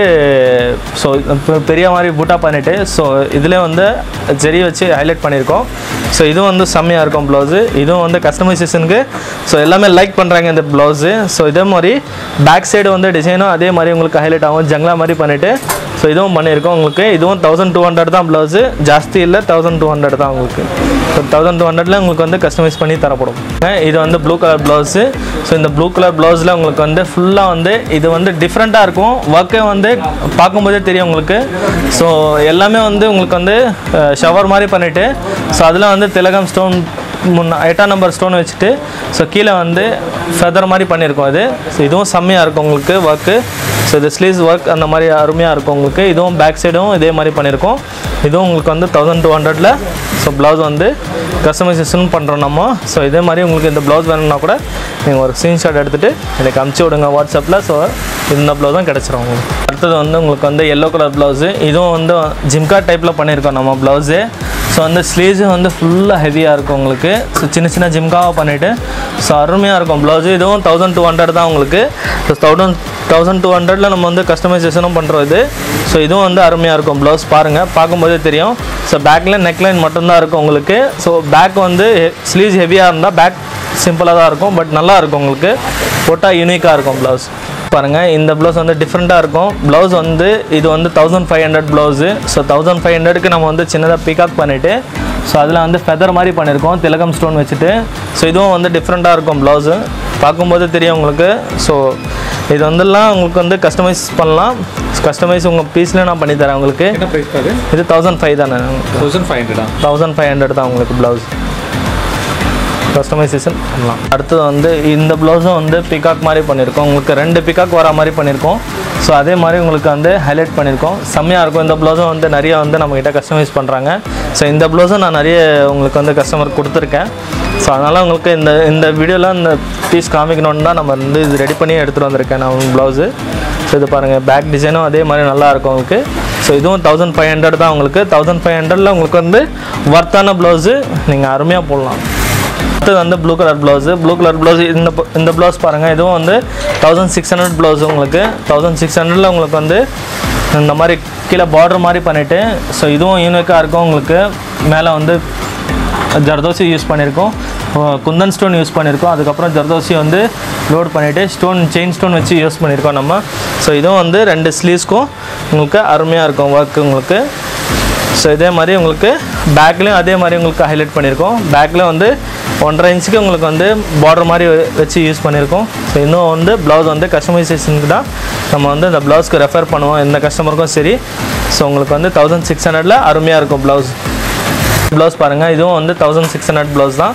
ஸோ பெரிய மாதிரி பூட்டா பண்ணிட்டு ஸோ இதில் வந்து ஜெரி வச்சு ஹைலைட் பண்ணியிருக்கோம் ஸோ இதுவும் வந்து செம்மையாக இருக்கும் ப்ளவுஸு இதுவும் வந்து கஸ்டமைசேஷனுக்கு ஸோ எல்லாமே லைக் பண்ணுறாங்க இந்த ப்ளவுஸு ஸோ இதே மாதிரி பேக் சைடு வந்து டிசைனும் அதே மாதிரி உங்களுக்கு ஹைலைட் ஆகும் ஜங்லா மாதிரி பண்ணிவிட்டு ஸோ இதுவும் பண்ணியிருக்கோம் உங்களுக்கு இதுவும் தௌசண்ட் டூ ஹண்ட்ரட் தான் ப்ளவுஸு ஜாஸ்தி இல்லை தௌசண்ட் டூ ஹண்ட்ரட் தான் உங்களுக்கு ஸோ தௌசண்ட் டூ ஹண்ட்ரட்ல உங்களுக்கு வந்து கஸ்டமைஸ் பண்ணி தரப்படும் அஹ் இது வந்து ப்ளூ கலர் ப்ளவுஸு ஸோ இந்த ப்ளூ கலர் ப்ளவுஸில் உங்களுக்கு வந்து ஃபுல்லாக வந்து இது வந்து டிஃப்ரெண்ட்டாக இருக்கும் ஒர்க்கே வந்து பார்க்கும்போதே தெரியும் உங்களுக்கு ஸோ எல்லாமே வந்து உங்களுக்கு வந்து ஷவர் மாதிரி பண்ணிவிட்டு ஸோ அதில் வந்து திலகம் ஸ்டோன் முன்ன எட்டாம் நம்பர் ஸ்டோன் வச்சுட்டு ஸோ கீழே வந்து ஃபெதர் மாதிரி பண்ணியிருக்கோம் அது ஸோ இதுவும் செம்மையாக இருக்கும் உங்களுக்கு ஒர்க்கு ஸோ இது ஸ்லீவ்ஸ் ஒர்க் அந்த மாதிரி அருமையாக இருக்கும் உங்களுக்கு இதுவும் பேக் சைடும் இதே மாதிரி பண்ணியிருக்கோம் இதுவும் உங்களுக்கு வந்து தௌசண்ட் டூ ஹண்ட்ரடில் ஸோ ப்ளவுஸ் வந்து கஸ்டமைசேஷன் பண்ணுறோம் நம்ம ஸோ இதே மாதிரி உங்களுக்கு இந்த ப்ளவுஸ் வேணும்னா கூட நீங்கள் ஒரு ஸ்க்ரீன்ஷாட் எடுத்துகிட்டு எனக்கு அமுச்சு விடுங்க வாட்ஸ்அப்பில் ஸோ இந்த ப்ளவுஸும் கிடச்சிரும் உங்களுக்கு அடுத்தது வந்து உங்களுக்கு வந்து எல்லோ கலர் ப்ளவுஸு இதுவும் வந்து ஜிம்கா டைப்பில் பண்ணியிருக்கோம் நம்ம ப்ளவுஸு ஸோ அந்த ஸ்லீவ்ஸும் வந்து ஃபுல்லாக ஹெவியாக இருக்கும் உங்களுக்கு ஸோ சின்ன சின்ன ஜிம்காவாக பண்ணிவிட்டு ஸோ அருமையாக இருக்கும் ப்ளவுஸு இதுவும் தௌசண்ட் டூ ஹண்ட்ரட் தான் உங்களுக்கு ஸோ தௌசண்ட் தௌசண்ட் டூ ஹண்ட்ரட்ல நம்ம வந்து கஸ்டமைசேஷனும் பண்ணுறோம் இது ஸோ இதுவும் வந்து அருமையாக இருக்கும் ப்ளவுஸ் பாருங்கள் பார்க்கும்போதே தெரியும் ஸோ பேக்கில் நெக்லைன் மட்டும்தான் இருக்கும் உங்களுக்கு ஸோ பேக் வந்து ஸ்லீவ்ஸ் ஹெவியாக இருந்தால் பேக் சிம்பிளாக தான் இருக்கும் பட் நல்லா இருக்கும் உங்களுக்கு போட்டால் யூனிக்காக இருக்கும் ப்ளவுஸ் பாருங்கள் இந்த ப்ளவுஸ் வந்து டிஃப்ரெண்ட்டாக இருக்கும் ப்ளவுஸ் வந்து இது வந்து thousand five hundred blouse so thousand five ஹண்ட்ரடுக்கு நம்ம வந்து சின்னதாக பிகாக் பண்ணிவிட்டு ஸோ அதில் வந்து ஃபெதர் மாதிரி பண்ணியிருக்கோம் திலகம் ஸ்டோன் வச்சுட்டு ஸோ இதுவும் வந்து டிஃப்ரெண்ட்டாக இருக்கும் ப்ளவுஸு பார்க்கும்போது தெரியும் உங்களுக்கு ஸோ இது வந்துலாம் உங்களுக்கு வந்து கஸ்டமைஸ் பண்ணலாம் கஸ்டமைஸ் உங்கள் பீஸில் நான் பண்ணி தரேன் உங்களுக்கு என்ன ப்ரைஸ் அது இது தௌசண்ட் ஃபைவ் தானே தௌசண்ட் ஃபைவ் ஹண்ட்ரடா தௌசண்ட் ஃபைவ் ஹண்ட்ரட் தான் உங்களுக்கு ப்ளவுஸ் கஸ்டமைசேஷன் பண்ணலாம் அடுத்தது வந்து இந்த ப்ளவுஸும் வந்து பிகாக் மாதிரி பண்ணியிருக்கோம் உங்களுக்கு ரெண்டு பிகாக் வர மாதிரி பண்ணியிருக்கோம் ஸோ அதே மாதிரி உங்களுக்கு வந்து ஹைலைட் பண்ணியிருக்கோம் செம்மையாக இருக்கும் இந்த ப்ளவுஸும் வந்து நிறைய வந்து நம்மக்கிட்ட கஸ்டமைஸ் பண்ணுறாங்க ஸோ இந்த ப்ளவுஸும் நான் நிறைய உங்களுக்கு வந்து கஸ்டமர் கொடுத்துருக்கேன் ஸோ அதனால் உங்களுக்கு இந்த இந்த வீடியோவில் இந்த பீஸ் காமிக்கணுன்னு தான் நம்ம வந்து இது ரெடி பண்ணி எடுத்துகிட்டு வந்திருக்கேன் நான் ப்ளவுஸு ஸோ இது பாருங்கள் பேக் டிசைனும் அதே மாதிரி நல்லா இருக்கும் உங்களுக்கு ஸோ இதுவும் தௌசண்ட் ஃபைவ் ஹண்ட்ரட் தான் உங்களுக்கு தௌசண்ட் ஃபைவ் ஹண்ட்ரடில் உங்களுக்கு வந்து ஒர்த்தான ப்ளவுஸு நீங்கள் அருமையாக போடலாம் அடுத்தது வந்து blue colour blouse blue colour blouse இந்த ப- இந்த ப்ளவுஸ் பாருங்கள் இதுவும் வந்து தௌசண்ட் சிக்ஸ் ஹண்ட்ரட் ப்ளவுஸ் உங்களுக்கு தௌசண்ட் சிக்ஸ் ஹண்ட்ரடில் உங்களுக்கு வந்து இந்த மாதிரி கீழே பார்டர் மாதிரி பண்ணிவிட்டு ஸோ இதுவும் யூனிக்காக இருக்கும் உங்களுக்கு மேலே வந்து ஜர்தோசி யூஸ் பண்ணியிருக்கோம் அஹ் குந்தன் ஸ்டோன் யூஸ் பண்ணியிருக்கோம் அதுக்கப்புறம் ஜர்தோசி வந்து லோட் பண்ணிவிட்டு ஸ்டோன் செயின் ஸ்டோன் வச்சு யூஸ் பண்ணியிருக்கோம் நம்ம ஸோ இதுவும் வந்து ரெண்டு ஸ்லீவ்ஸ்க்கும் உங்களுக்கு அருமையாக இருக்கும் ஒர்க் உங்களுக்கு ஸோ இதே மாதிரி உங்களுக்கு பேக்லேயும் அதே மாதிரி உங்களுக்கு ஹைலைட் பண்ணியிருக்கோம் பேக்கில் வந்து ஒன்றரை இன்ச்சுக்கு உங்களுக்கு வந்து பார்டர் மாதிரி வெ- வச்சு யூஸ் பண்ணியிருக்கோம் ஸோ இன்னும் வந்து ப்ளவுஸ் வந்து கஸ்டமைசேஷனுக்கு தான் நம்ம வந்து இந்த ப்ளவுஸ்க்கு ரெஃபர் பண்ணுவோம் எந்த கஸ்டமருக்கும் சரி ஸோ உங்களுக்கு வந்து தௌசண்ட் சிக்ஸ் ஹண்ட்ரடில் அருமையாக இருக்கும் ப்ளவுஸ் ப்ளவுஸ் பாருங்கள் இதுவும் வந்து தௌசண்ட் சிக்ஸ் ஹண்ட்ரட் ப்ளவுஸ் தான்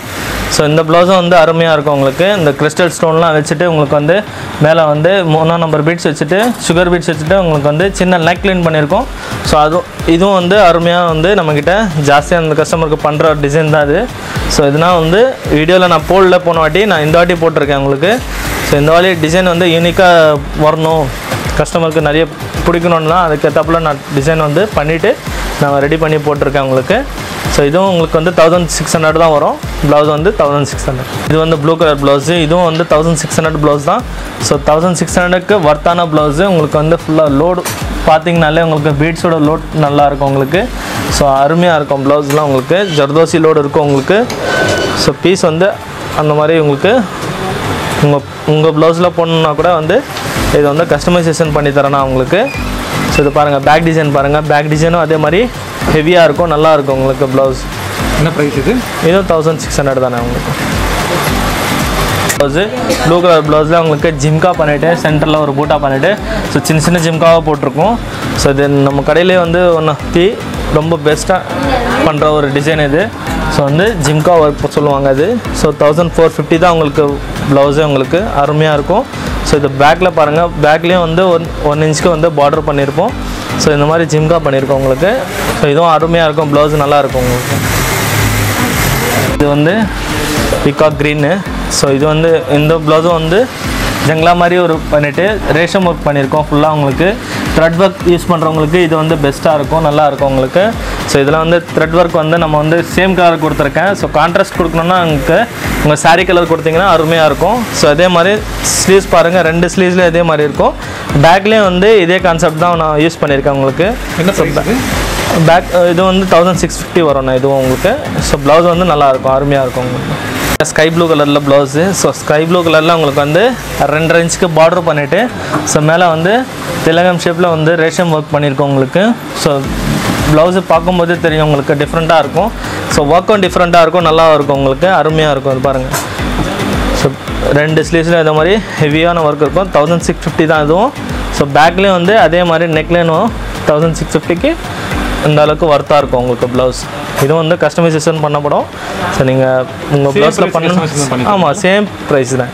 ஸோ இந்த ப்ளவுஸும் வந்து அருமையாக இருக்கும் உங்களுக்கு இந்த கிறிஸ்டல் ஸ்டோன்லாம் வச்சுட்டு உங்களுக்கு வந்து மேலே வந்து மூணாம் நம்பர் பீட்ஸ் வச்சுட்டு சுகர் பீட்ஸ் வச்சுட்டு உங்களுக்கு வந்து சின்ன நெக் க்ளீன் பண்ணியிருக்கோம் ஸோ அதுவும் இதுவும் வந்து அருமையாக வந்து நம்மக்கிட்ட ஜாஸ்தியாக அந்த கஸ்டமருக்கு பண்ணுற டிசைன் தான் இது ஸோ இதனால் வந்து வீடியோவில் நான் போடல போன வாட்டி நான் இந்த வாட்டி போட்டிருக்கேன் உங்களுக்கு ஸோ இந்த வாட்டி டிசைன் வந்து யூனிக்காக வரணும் கஸ்டமருக்கு நிறைய பிடிக்கணும்னா அதுக்கேற்றாப்புல நான் டிசைன் வந்து பண்ணிவிட்டு நான் ரெடி பண்ணி போட்டிருக்கேன் உங்களுக்கு ஸோ இதுவும் உங்களுக்கு வந்து தௌசண்ட் சிக்ஸ் ஹண்ட்ரட் தான் வரும் ப்ளவுஸ் வந்து தௌசண்ட் சிக்ஸ் ஹண்ட்ரட் இது வந்து ப்ளூ கலர் ப்ளவுஸு இதுவும் வந்து தௌசண்ட் சிக்ஸ் ஹண்ட்ரட் ப்ளவுஸ் தான் ஸோ தௌசண்ட் சிக்ஸ் ஹண்ட்ரட்க்கு ஒர்த்தான ப்ளவுஸு உங்களுக்கு வந்து ஃபுல்லாக லோடு பார்த்தீங்கனாலே உங்களுக்கு பீட்ஸோட லோட் நல்லா இருக்கும் உங்களுக்கு ஸோ அருமையாக இருக்கும் ப்ளவுஸ்லாம் உங்களுக்கு ஜர்தோசி லோடு இருக்கும் உங்களுக்கு ஸோ பீஸ் வந்து அந்த மாதிரி உங்களுக்கு உங்கள் உங்கள் ப்ளவுஸில் போடணுன்னா கூட வந்து இது வந்து கஸ்டமைசேஷன் பண்ணி தரேன் நான் உங்களுக்கு ஸோ இது பாருங்கள் பேக் டிசைன் பாருங்கள் பேக் டிசைனும் அதே மாதிரி ஹெவியாக இருக்கும் நல்லா இருக்கும் உங்களுக்கு ப்ளவுஸ் என்ன ப்ரைஸ் இது இதுவும் தௌசண்ட் சிக்ஸ் ஹண்ட்ரட் தானே உங்களுக்கு ப்ளவுஸு ப்ளூ கலர் ப்ளவுஸில் உங்களுக்கு ஜிம்கா பண்ணிவிட்டு சென்டரில் ஒரு பூட்டா பண்ணிவிட்டு ஸோ சின்ன சின்ன ஜிம்காவாக போட்டிருக்கோம் ஸோ இது நம்ம கடையிலே வந்து ஒன்று தி ரொம்ப பெஸ்ட்டாக பண்ணுற ஒரு டிசைன் இது ஸோ வந்து ஜிம்கா ஒர்க் சொல்லுவாங்க அது ஸோ தௌசண்ட் ஃபோர் ஃபிஃப்டி தான் உங்களுக்கு ப்ளவுஸே உங்களுக்கு அருமையாக இருக்கும் ஸோ இது பேக்கில் பாருங்கள் பேக்லேயும் வந்து ஒன் ஒன் இன்ச்சுக்கு வந்து பார்டர் பண்ணியிருப்போம் ஸோ இந்த மாதிரி ஜிம்கா பண்ணியிருக்கோம் உங்களுக்கு ஸோ இதுவும் அருமையாக இருக்கும் ப்ளவுஸ் நல்லா இருக்கும் உங்களுக்கு இது வந்து பிகாக் க்ரீனு ஸோ இது வந்து இந்த ப்ளவுஸும் வந்து ஜங்லா மாதிரி ஒரு பண்ணிவிட்டு ரேஷம் ஒர்க் பண்ணியிருக்கோம் ஃபுல்லாக உங்களுக்கு த்ரெட் ஒர்க் யூஸ் பண்ணுறவங்களுக்கு இது வந்து பெஸ்ட்டாக இருக்கும் நல்லா இருக்கும் உங்களுக்கு ஸோ இதில் வந்து த்ரெட் ஒர்க் வந்து நம்ம வந்து சேம் கலர் கொடுத்துருக்கேன் ஸோ கான்ட்ராஸ்ட் கொடுக்கணுன்னா உங்களுக்கு உங்கள் saree கலர் கொடுத்தீங்கன்னா அருமையாக இருக்கும் ஸோ அதே மாதிரி ஸ்லீவ்ஸ் பாருங்கள் ரெண்டு ஸ்லீவ்ஸ்லேயும் இதே மாதிரி இருக்கும் பேக்லேயும் வந்து இதே கான்செப்ட் தான் நான் யூஸ் பண்ணியிருக்கேன் உங்களுக்கு என்ன ப்ரைஸ் இது பேக் இது வந்து தௌசண்ட் சிக்ஸ் ஃபிஃப்டி வரும்ண்ணா இதுவும் உங்களுக்கு ஸோ ப்ளவுஸ் வந்து நல்லாயிருக்கும் அருமையாக இருக்கும் உங்களுக்கு ஸ்கை ப்ளூ கலரில் ப்ளவுஸு ஸோ ஸ்கை ப்ளூ கலரில் உங்களுக்கு வந்து ரெண்டரை இன்ச்சுக்கு பார்டர் பண்ணிவிட்டு ஸோ மேலே வந்து திலகம் ஷேப்பில் வந்து ரேஷம் ஒர்க் பண்ணியிருக்கோம் உங்களுக்கு ஸோ ப்ளவுஸு பார்க்கும்போதே தெரியும் உங்களுக்கு டிஃப்ரெண்ட்டாக இருக்கும் ஸோ ஒர்க்கும் டிஃப்ரெண்ட்டாக இருக்கும் நல்லா இருக்கும் உங்களுக்கு அருமையாக இருக்கும் அது பாருங்கள் ஸோ ரெண்டு ஸ்லீவ்ஸில் இதே மாதிரி ஹெவியான ஒர்க் இருக்கும் தௌசண்ட் சிக்ஸ் ஃபிஃப்டி தான் இதுவும் ஸோ பேக்லேயும் வந்து அதே மாதிரி நெக்லைனும் தௌசண்ட் சிக்ஸ் ஃபிஃப்டிக்கு இந்த அளவுக்கு ஒர்த்தாக இருக்கும் உங்களுக்கு ப்ளவுஸ் இதுவும் வந்து கஸ்டமைசேஷன் பண்ணப்படும் ஸோ நீங்கள் உங்கள் Same ப்ளவுஸில் price customization பண்ணணும் பண்ணி ஆமாம் சேம் ப்ரைஸ் தான்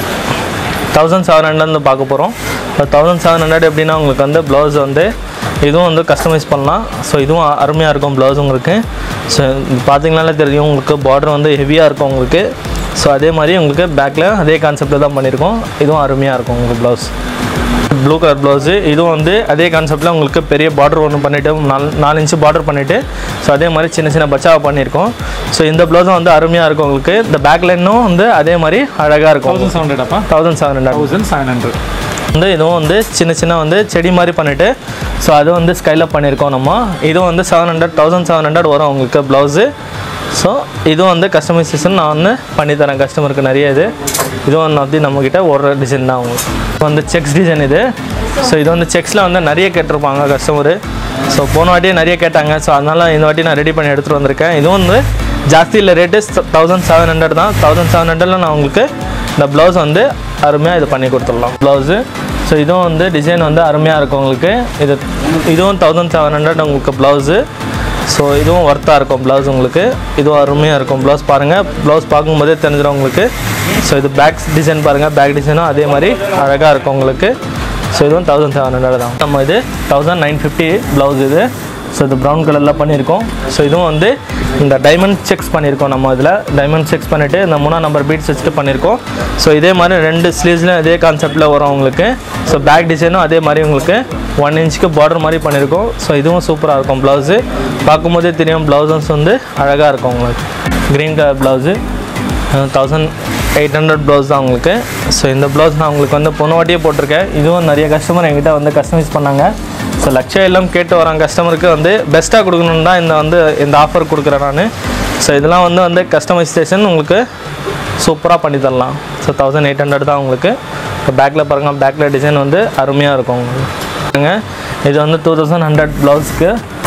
தௌசண்ட் செவன் ஹண்ட்ரட்னு பார்க்க போகிறோம் ஸோ தௌசண்ட் செவன் ஹண்ட்ரட் எப்படின்னா உங்களுக்கு வந்து ப்ளவுஸ் வந்து இதுவும் வந்து கஸ்டமைஸ் பண்ணலாம் ஸோ இதுவும் அ- அருமையாக இருக்கும் ப்ளவுஸ் உங்களுக்கு ஸோ பார்த்தீங்கனாலே தெரியும் உங்களுக்கு பார்டர் வந்து ஹெவியாக இருக்கும் உங்களுக்கு ஸோ அதே மாதிரி உங்களுக்கு பேக்கில் அதே கான்செப்டில் தான் பண்ணியிருக்கோம் இதுவும் அருமையாக இருக்கும் உங்களுக்கு ப்ளவுஸ் ப்ளூ கலர் ப்ளவுஸு இதுவும் வந்து அதே கான்செப்டில் உங்களுக்கு பெரிய பார்டர் ஒன்று பண்ணிவிட்டு நாலு நாலு இன்ச்சு பார்டர் பண்ணிவிட்டு ஸோ அதே மாதிரி சின்ன சின்ன பச்சாவை பண்ணியிருக்கோம் ஸோ இந்த ப்ளவுஸும் வந்து அருமையாக இருக்கும் உங்களுக்கு இந்த பேக் லைனும் வந்து அதே மாதிரி அழகாக இருக்கும் தௌசண்ட் செவன் ஹண்ட்ரட் அப்பா thousand seven hundred thousand seven hundred வந்து இதுவும் வந்து சின்ன சின்ன வந்து செடி மாதிரி பண்ணிவிட்டு ஸோ அது வந்து ஸ்கைலப் பண்ணியிருக்கோம் நம்ம இதுவும் வந்து seven hundred thousand seven hundred வரும் உங்களுக்கு ப்ளவுஸு ஸோ இதுவும் வந்து கஸ்டமைசேஷன் நான் வந்து பண்ணித்தரேன் கஸ்டமருக்கு நிறைய இது இதுவும் ஒன்று வந்து நம்மக்கிட்ட ஒரு டிசைன் தான் உங்களுக்கு இது வந்து செக்ஸ் டிசைன் இது ஸோ இது வந்து செக்ஸில் வந்து நிறைய கேட்டிருப்பாங்க கஸ்டமரு ஸோ போன வாட்டியே நிறைய கேட்டாங்க ஸோ அதனால் இந்த வாட்டி நான் ரெடி பண்ணி எடுத்துகிட்டு வந்திருக்கேன் இதுவும் வந்து ஜாஸ்தி இல்லை ரேட்டு தௌசண்ட் செவன் ஹண்ட்ரட் தான் தௌசண்ட் செவன் ஹண்ட்ரடில் நான் உங்களுக்கு இந்த ப்ளவுஸ் வந்து அருமையாக இது பண்ணி கொடுத்துடலாம் ப்ளவுஸு ஸோ இதுவும் வந்து டிசைன் வந்து அருமையாக இருக்கும் உங்களுக்கு இது இதுவும் தௌசண்ட் செவன் ஹண்ட்ரட் உங்களுக்கு ப்ளவுஸு ஸோ இதுவும் ஒர்த்தாக இருக்கும் ப்ளவுஸ் உங்களுக்கு இதுவும் அருமையாக இருக்கும் ப்ளவுஸ் பாருங்கள் ப்ளவுஸ் பார்க்கும்போதே தெரிஞ்சிடும் உங்களுக்கு ஸோ இது பேக் டிசைன் பாருங்கள் பேக் டிசைனும் அதே மாதிரி அழகாக இருக்கும் உங்களுக்கு ஸோ இதுவும் தௌசண்ட் செவன் ஹண்ட்ரட் தான் நம்ம இது தௌசண்ட் நைன் ஃபிஃப்டி ப்ளவுஸ் இது ஸோ இது ப்ரௌன் கலரில் பண்ணியிருக்கோம் ஸோ இதுவும் வந்து இந்த டைமண்ட் செக்ஸ் பண்ணியிருக்கோம் நம்ம இதில் டைமண்ட் செக்ஸ் பண்ணிவிட்டு இந்த மூணாம் நம்பர் பீட்ஸ் வச்சுட்டு பண்ணியிருக்கோம் ஸோ இதே மாதிரி ரெண்டு ஸ்லீவ்ஸ்லையும் இதே கான்செப்டில் வரும் உங்களுக்கு ஸோ பேக் டிசைனும் அதே மாதிரி உங்களுக்கு ஒன் இன்ச்சுக்கு பார்டர் மாதிரி பண்ணியிருக்கோம் ஸோ இதுவும் சூப்பராக இருக்கும் ப்ளவுஸு பார்க்கும்போதே தெரியும் ப்ளவுசஸ் வந்து அழகாக இருக்கும் உங்களுக்கு green colour blouse thousand eight hundred blouse தான் உங்களுக்கு ஸோ இந்த ப்ளவுஸ் நான் உங்களுக்கு வந்து பொண்ணு வாட்டியே போட்டிருக்கேன் இதுவும் நிறைய கஸ்டமர் என்கிட்ட வந்து கஸ்டமைஸ் பண்ணாங்க ஸோ லட்சம் எல்லாம் கேட்டு வராங்க கஸ்டமருக்கு வந்து பெஸ்ட்டாக கொடுக்கணுன்னு தான் இந்த வந்து இந்த ஆஃபர் கொடுக்குறேன் நான் ஸோ இதெல்லாம் வந்து வந்து கஸ்டமைசேஷன் உங்களுக்கு சூப்பராக பண்ணி தரலாம் ஸோ தௌசண்ட் எயிட் ஹண்ட்ரட் தான் உங்களுக்கு இப்போ பேக்கில் பாருங்கள் பேக்கில் டிசைன் வந்து அருமையாக இருக்கும் உங்களுக்கு பாருங்க, இது வந்து டூ தௌசண்ட் ஹண்ட்ரட் ப்ளவுஸ்க்கு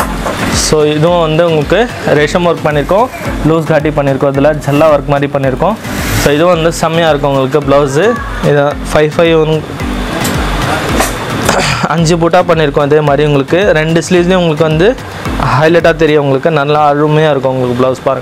ஸோ இதுவும் வந்து உங்களுக்கு ரேஷம் ஒர்க் பண்ணியிருக்கோம் லூஸ் காட்டி பண்ணியிருக்கோம் இதில் ஜல்லா ஒர்க் மாதிரி பண்ணியிருக்கோம் ஸோ இதுவும் வந்து செம்மையாக இருக்கும் உங்களுக்கு ப்ளவுஸு இது ஃபைவ் ஃபைவ் அஞ்சு பூட்டாக பண்ணியிருக்கோம் இதே மாதிரி உங்களுக்கு ரெண்டு ஸ்லீவ்லேயும் உங்களுக்கு வந்து ஹைலைட்டாக தெரியும் உங்களுக்கு நல்லா அருமையாக இருக்கும் உங்களுக்கு ப்ளவுஸ் பாருங்கள்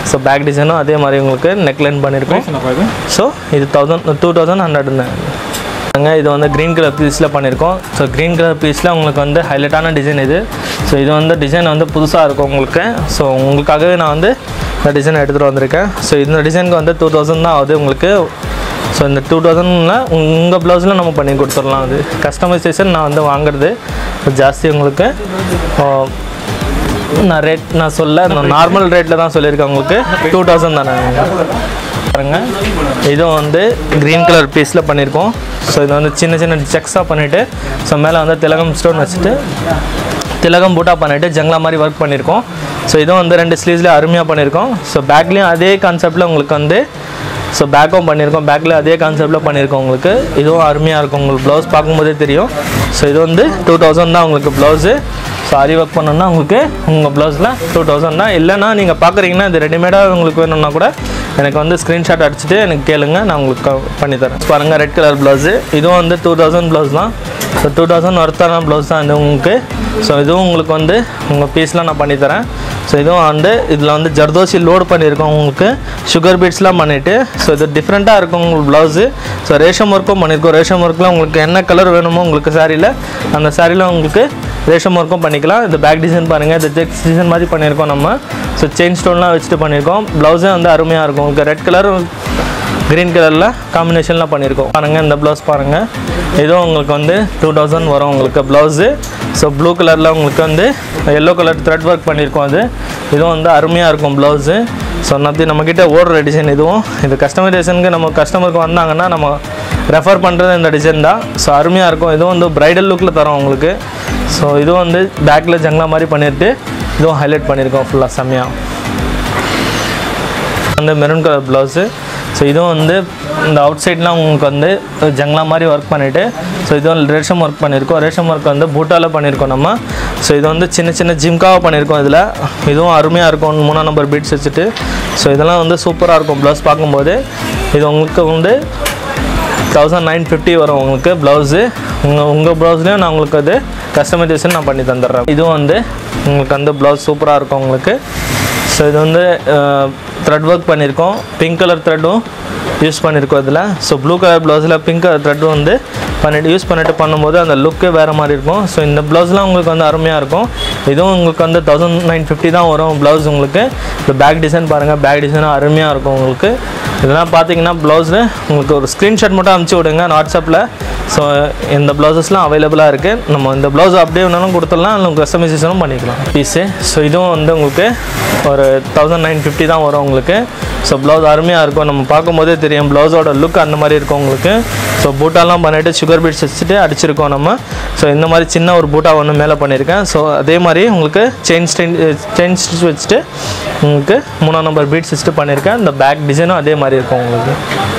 ஸோ பேக் டிசைனும் அதே மாதிரி உங்களுக்கு நெக்லைன் பண்ணியிருக்கோம் ப்ரைஸ் என்னப்பா இது ஸோ இது தௌசண்ட் டூ தௌசண்ட் ஹண்ட்ரட்னு இது வந்து க்ரீன் கலர் பீஸில் பண்ணியிருக்கோம் ஸோ க்ரீன் கலர் பீஸில் உங்களுக்கு வந்து ஹைலைட்டான டிசைன் இது ஸோ இது வந்து டிசைன் வந்து புதுசாக இருக்கும் உங்களுக்கு ஸோ உங்களுக்காகவே நான் வந்து இந்த டிசைன் எடுத்துகிட்டு வந்திருக்கேன் ஸோ இந்த டிசைனுக்கு வந்து டூ தௌசண்ட் தான் ஆகுது உங்களுக்கு ஸோ இந்த டூ தௌசண்டில் உங்கள் ப்ளவுஸில் நம்ம பண்ணி கொடுத்துடலாம் அது கஸ்டமைசேஷன் நான் வந்து வாங்குறது ஜாஸ்தி உங்களுக்கு ஆ, நான் ரேட் நான் சொல்ல நான் நார்மல் ரேட்டில் தான் சொல்லியிருக்கேன் உங்களுக்கு டூ தௌசண்ட் தானே பாருங்க இதுவும் வந்து க்ரீன் கலர் பீஸில் பண்ணியிருக்கோம் ஸோ இது வந்து சின்ன சின்ன செக்ஸாக பண்ணிவிட்டு ஸோ மேலே வந்து திலகம் ஸ்டோன் வச்சுட்டு திலகம் பூட்டா பண்ணிவிட்டு ஜங்லா மாதிரி ஒர்க் பண்ணியிருக்கோம் ஸோ இதுவும் வந்து ரெண்டு ஸ்லீவ்ஸ்லேயும் அருமையாக பண்ணியிருக்கோம் ஸோ பேக்லேயும் அதே கான்செப்டில் உங்களுக்கு வந்து ஸோ பேக்கும் பண்ணியிருக்கோம் பேக்கில் அதே கான்செப்டில் பண்ணியிருக்கோம் உங்களுக்கு இதுவும் அருமையாக இருக்கும் உங்களுக்கு ப்ளவுஸ் பார்க்கும்போதே தெரியும் ஸோ இது வந்து டூ தௌசண்ட் தான் உங்களுக்கு ப்ளவுஸு ஸோ ஆரி ஒர்க் பண்ணணும்னா உங்களுக்கு உங்கள் ப்ளவுஸில் டூ தௌசண்ட் தான் இல்லைனா நீங்கள் பார்க்குறீங்கன்னா இது ரெடிமேடாக உங்களுக்கு வேணும்னா கூட எனக்கு வந்து ஸ்க்ரீன்ஷாட் அடிச்சுட்டு எனக்கு கேளுங்க நான் உங்களுக்கு க- பண்ணித்தரேன் பாருங்கள் ரெட் கலர் ப்ளவுஸு இதுவும் வந்து டூ தௌசண்ட் ப்ளவுஸ் தான் ஸோ டூ தௌசண்ட் ஒர்த்தான ப்ளவுஸ் தான் இது உங்களுக்கு ஸோ இதுவும் உங்களுக்கு வந்து உங்கள் பீஸ்லாம் நான் பண்ணித்தரேன் ஸோ இதுவும் வந்து இதில் வந்து ஜர்தோசி லோடு பண்ணியிருக்கோம் உங்களுக்கு சுகர் பீட்ஸ்லாம் பண்ணிவிட்டு ஸோ இது டிஃப்ரெண்ட்டாக இருக்கும் உங்களுக்கு ப்ளவுஸு ஸோ ரேஷம் ஒர்க்கும் பண்ணியிருக்கோம் ரேஷம் ஒர்க்கில் உங்களுக்கு என்ன கலர் வேணுமோ உங்களுக்கு சாரியில் அந்த சாரியில் உங்களுக்கு ரேஷம் ஒர்க்கும் பண்ணிக்கலாம் இது பேக் டிசைன் பாருங்கள் இது செக்ஸ் டிசைன் மாதிரி பண்ணியிருக்கோம் நம்ம ஸோ செயின் ஸ்டோன்லாம் வச்சுட்டு பண்ணியிருக்கோம் ப்ளவுஸே வந்து அருமையாக இருக்கும் உங்களுக்கு ரெட் கலர் க்ரீன் கலரில் காம்பினேஷனில் பண்ணியிருக்கோம் பாருங்கள் இந்த ப்ளவுஸ் பாருங்கள் இதுவும் உங்களுக்கு வந்து டூ தௌசண்ட் வரும் உங்களுக்கு ப்ளவுஸு ஸோ ப்ளூ கலரில் உங்களுக்கு வந்து எல்லோ கலர் த்ரெட் ஒர்க் பண்ணியிருக்கோம் அது இதுவும் வந்து அருமையாக இருக்கும் ப்ளவுஸு ஸோ நத்தி நம்மக்கிட்ட ஓடுற டிசைன் இதுவும் இது கஸ்டமைசேஷனுக்கு நம்ம கஸ்டமருக்கு வந்தாங்கன்னா நம்ம ரெஃபர் பண்ணுறது இந்த டிசைன் தான் ஸோ அருமையாக இருக்கும் இதுவும் வந்து ப்ரைடல் லுக்கில் தரோம் உங்களுக்கு ஸோ இதுவும் வந்து பேக்கில் ஜங்லா மாதிரி பண்ணிட்டு இதுவும் ஹைலைட் பண்ணியிருக்கோம் ஃபுல்லாக செம்மையாக வந்து மெரூன் கலர் ப்ளவுஸு ஸோ இதுவும் வந்து இந்த அவுட் சைட்லாம் உங்களுக்கு வந்து ஜங்லா மாதிரி ஒர்க் பண்ணிவிட்டு ஸோ இதுவும் ரேஷம் ஒர்க் பண்ணியிருக்கோம் ரேஷம் ஒர்க் வந்து பூட்டாவில் பண்ணியிருக்கோம் நம்ம ஸோ இது வந்து சின்ன சின்ன ஜிம்காவாக பண்ணியிருக்கோம் இதில் இதுவும் அருமையாக இருக்கும் மூணாம் நம்பர் பீட்ஸ் வச்சுட்டு ஸோ இதெல்லாம் வந்து சூப்பராக இருக்கும் ப்ளவுஸ் பார்க்கும்போது இது உங்களுக்கு வந்து தௌசண்ட் நைன் ஃபிஃப்டி வரும் உங்களுக்கு ப்ளவுஸு உங்கள் உங்கள் ப்ளவுஸ்லேயும் நான் உங்களுக்கு அது கஸ்டமைசேஷன் நான் பண்ணி தந்துடுறேன் இதுவும் வந்து உங்களுக்கு வந்து ப்ளவுஸ் சூப்பராக இருக்கும் உங்களுக்கு ஸோ இது வந்து த்ரெட் ஒர்க் பண்ணியிருக்கோம் பிங்க் கலர் த்ரெட்டும் யூஸ் பண்ணியிருக்கோம் இதில் ஸோ ப்ளூ கலர் ப்ளவுஸில் பிங்க் கலர் த்ரெட்டும் வந்து பண்ணிட்டு யூஸ் பண்ணிட்டு பண்ணும்போது அந்த லுக்கே வேறு மாதிரி இருக்கும் ஸோ இந்த ப்ளவுஸ்லாம் உங்களுக்கு வந்து அருமையாக இருக்கும் இதுவும் உங்களுக்கு வந்து தௌசண்ட் நைன் ஃபிஃப்டி தான் வரும் ப்ளவுஸ் உங்களுக்கு இந்த பேக் டிசைன் பாருங்கள் பேக் டிசைனும் அருமையாக இருக்கும் உங்களுக்கு இதெல்லாம் பார்த்தீங்கன்னா ப்ளவுஸில் உங்களுக்கு ஒரு ஸ்க்ரீன்ஷாட் மட்டும் அனுப்பிச்சி விடுங்க வாட்ஸ்அப்பில் ஸோ இந்த ப்ளவுசஸ்லாம் அவைலபிளாக இருக்குது நம்ம இந்த ப்ளவுஸ் அப்படியே வேணாலும் கொடுத்துடலாம் இல்லை கஸ்டமைசேஷனும் பண்ணிக்கலாம் பீஸு ஸோ இதுவும் வந்து உங்களுக்கு ஒரு தௌசண்ட் நைன் ஃபிஃப்டி தான் வரும் உங்களுக்கு ஸோ ப்ளவுஸ் அருமையாக இருக்கும் நம்ம பார்க்கும்போதே தெரியும் ப்ளவுஸோட லுக் அந்த மாதிரி இருக்கும் உங்களுக்கு ஸோ பூட்டாலாம் பண்ணிட்டு சுகர் பீட்ஸ் வச்சுட்டு அடிச்சிருக்கோம் நம்ம ஸோ இந்த மாதிரி சின்ன ஒரு பூட்டா ஒன்று மேலே பண்ணியிருக்கேன் ஸோ அதே மாதிரி உங்களுக்கு செயின் ஸ்டெயின் செயின் ஸ்டிச் வச்சுட்டு உங்களுக்கு மூணாம் நம்பர் பீட்ஸ் வச்சுட்டு பண்ணியிருக்கேன் இந்த பேக் டிசைனும் அதே மாதிரி இருக்கும் உங்களுக்கு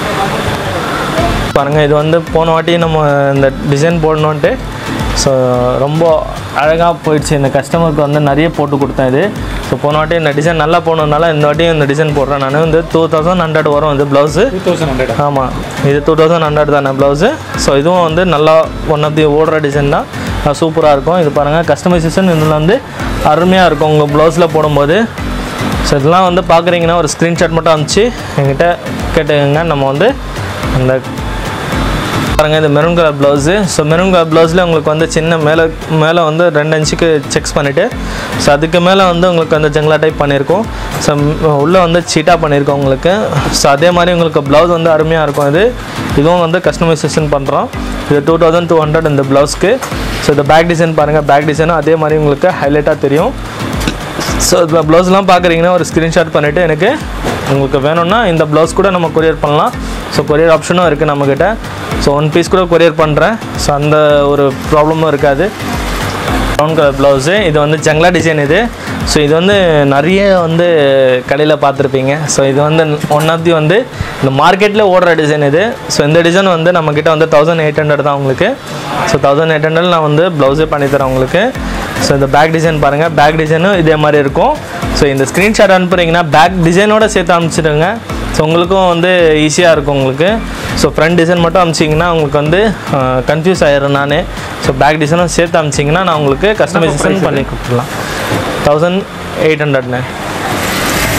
பாருங்கள் இது வந்து போன வாட்டி நம்ம இந்த டிசைன் போடணுன்ட்டு ஸோ ரொம்ப அழகாக போயிடுச்சு இந்த கஸ்டமருக்கு வந்து நிறைய போட்டு கொடுத்தேன் இது ஸோ போன வாட்டி இந்த டிசைன் நல்லா போனதுனால இந்த வாட்டியும் இந்த டிசைன் போடுறேன் நான் வந்து டூ தௌசண்ட் ஹண்ட்ரட் வரும் இது ப்ளவுஸு டூ தௌசண்ட் ஹண்ட்ரட் ஆமாம் இது டூ தௌசண்ட் ஹண்ட்ரட் தானே ப்ளவுஸு ஸோ இதுவும் வந்து நல்லா ஒன் ஆஃப் தி ஓடுற டிசைன் தான் சூப்பராக இருக்கும் இது பாருங்கள் கஸ்டமைசேஷன் இதில் வந்து அருமையாக இருக்கும் உங்கள் ப்ளவுஸில் போடும்போது ஸோ இதெல்லாம் வந்து பார்க்குறீங்கன்னா ஒரு ஸ்க்ரீன்ஷாட் மட்டும் அனுப்பிச்சு என்கிட்ட கேட்டுக்கங்க நம்ம வந்து அந்த பாருங்கள் இது maroon colour blouse so maroon colour ப்ளவுஸில் உங்களுக்கு வந்து சின்ன மேலே மேலே வந்து ரெண்டு இன்ச்சுக்கு செக்ஸ் பண்ணிவிட்டு ஸோ அதுக்கு மேலே வந்து உங்களுக்கு அந்த ஜங்லா டைப் பண்ணியிருக்கோம் ஸோ உள்ளே வந்து சீட்டாக பண்ணியிருக்கோம் உங்களுக்கு ஸோ அதே மாதிரி உங்களுக்கு ப்ளவுஸ் வந்து அருமையாக இருக்கும் இது இதுவும் வந்து கஸ்டமைசேஷன் பண்ணுறோம் இது டூ தௌசண்ட் டூ ஹண்ட்ரட் இந்த ப்ளவுஸ்க்கு ஸோ இந்த பேக் டிசைன் பாருங்கள் பேக் டிசைனும் அதே மாதிரி உங்களுக்கு ஹைலைட்டாக தெரியும் ஸோ இந்த ப்ளவுஸ்லாம் பார்க்குறீங்கன்னா ஒரு ஸ்க்ரீன்ஷாட் பண்ணிவிட்டு எனக்கு உங்களுக்கு வேணும்னா இந்த ப்ளவுஸ் கூட நம்ம கொரியர் பண்ணலாம் ஸோ கொரியர் ஆப்ஷனும் இருக்குது நம்மக்கிட்ட ஸோ ஒன் பீஸ் கூட கொரியர் பண்ணுறேன் ஸோ அந்த ஒரு ப்ராப்ளமும் இருக்காது ப்ரௌன் கலர் ப்ளவுஸு இது வந்து ஜங்லா டிசைன் இது ஸோ இது வந்து நிறைய வந்து கடையில் பார்த்துருப்பீங்க ஸோ இது வந்து ஒன் ஆஃப் தி வந்து இந்த மார்க்கெட்டில் ஓடுற டிசைன் இது ஸோ இந்த டிசைன் வந்து நம்மக்கிட்ட வந்து தௌசண்ட் எயிட் ஹண்ட்ரட் தான் உங்களுக்கு ஸோ தௌசண்ட் எயிட் ஹண்ட்ரட் நான் வந்து ப்ளவுஸே பண்ணித்தரேன் உங்களுக்கு ஸோ இந்த பேக் டிசைன் பாருங்கள் பேக் டிசைனும் இதே மாதிரி இருக்கும் ஸோ இந்த ஸ்க்ரீன்ஷாட் அனுப்புறீங்கன்னா பேக் டிசைனோட சேர்த்து அனுப்பிச்சிடுங்க ஸோ உங்களுக்கும் வந்து ஈஸியாக இருக்கும் உங்களுக்கு ஸோ ஃப்ரண்ட் டிசைன் மட்டும் அனுப்பிச்சிங்கன்னா உங்களுக்கு வந்து கன்ஃபியூஸ் ஆயிடுறேன் நான் ஸோ பேக் டிசைனும் சேர்த்து அனுப்பிச்சிங்கன்னா நான் உங்களுக்கு கஸ்டமைசேஷன் பண்ணி கொடுத்துடலாம் தௌசண்ட் எயிட் ஹண்ட்ரட்ண்ணே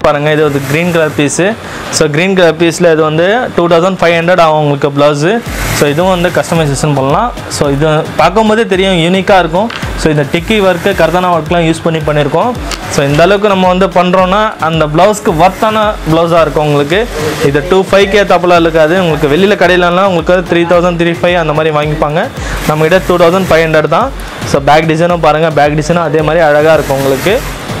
பாருங்கள் இது ஒரு green colour piece so green colour பீஸில் இது வந்து டூ தௌசண்ட் ஃபைவ் ஹண்ட்ரட் ஆகும் உங்களுக்கு ப்ளவுஸு ஸோ இதுவும் வந்து கஸ்டமைசேஷன் பண்ணலாம் ஸோ இது பார்க்கும்போதே தெரியும் யூனிக்காக இருக்கும் ஸோ இந்த டிக்கி ஒர்க்கு கர்தானா ஒர்க்லாம் யூஸ் பண்ணி பண்ணியிருக்கோம் ஸோ இந்த அளவுக்கு நம்ம வந்து பண்ணுறோன்னா அந்த ப்ளவுஸ்க்கு ஒர்த்தான ப்ளவுஸாக இருக்கும் உங்களுக்கு இது டூ ஃபைவ் கே தப்பலாம் இருக்காது உங்களுக்கு வெளியில் கடையிலலாம் உங்களுக்கு த்ரீ தௌசண்ட் த்ரீ ஃபைவ் அந்த மாதிரி வாங்கிப்பாங்க நம்மகிட்ட டூ தௌசண்ட் ஃபைவ் ஹண்ட்ரட் தான் ஸோ பேக் டிசைனும் பாருங்கள் பேக் டிசைனும் அதே மாதிரி அழகாக இருக்கும் உங்களுக்கு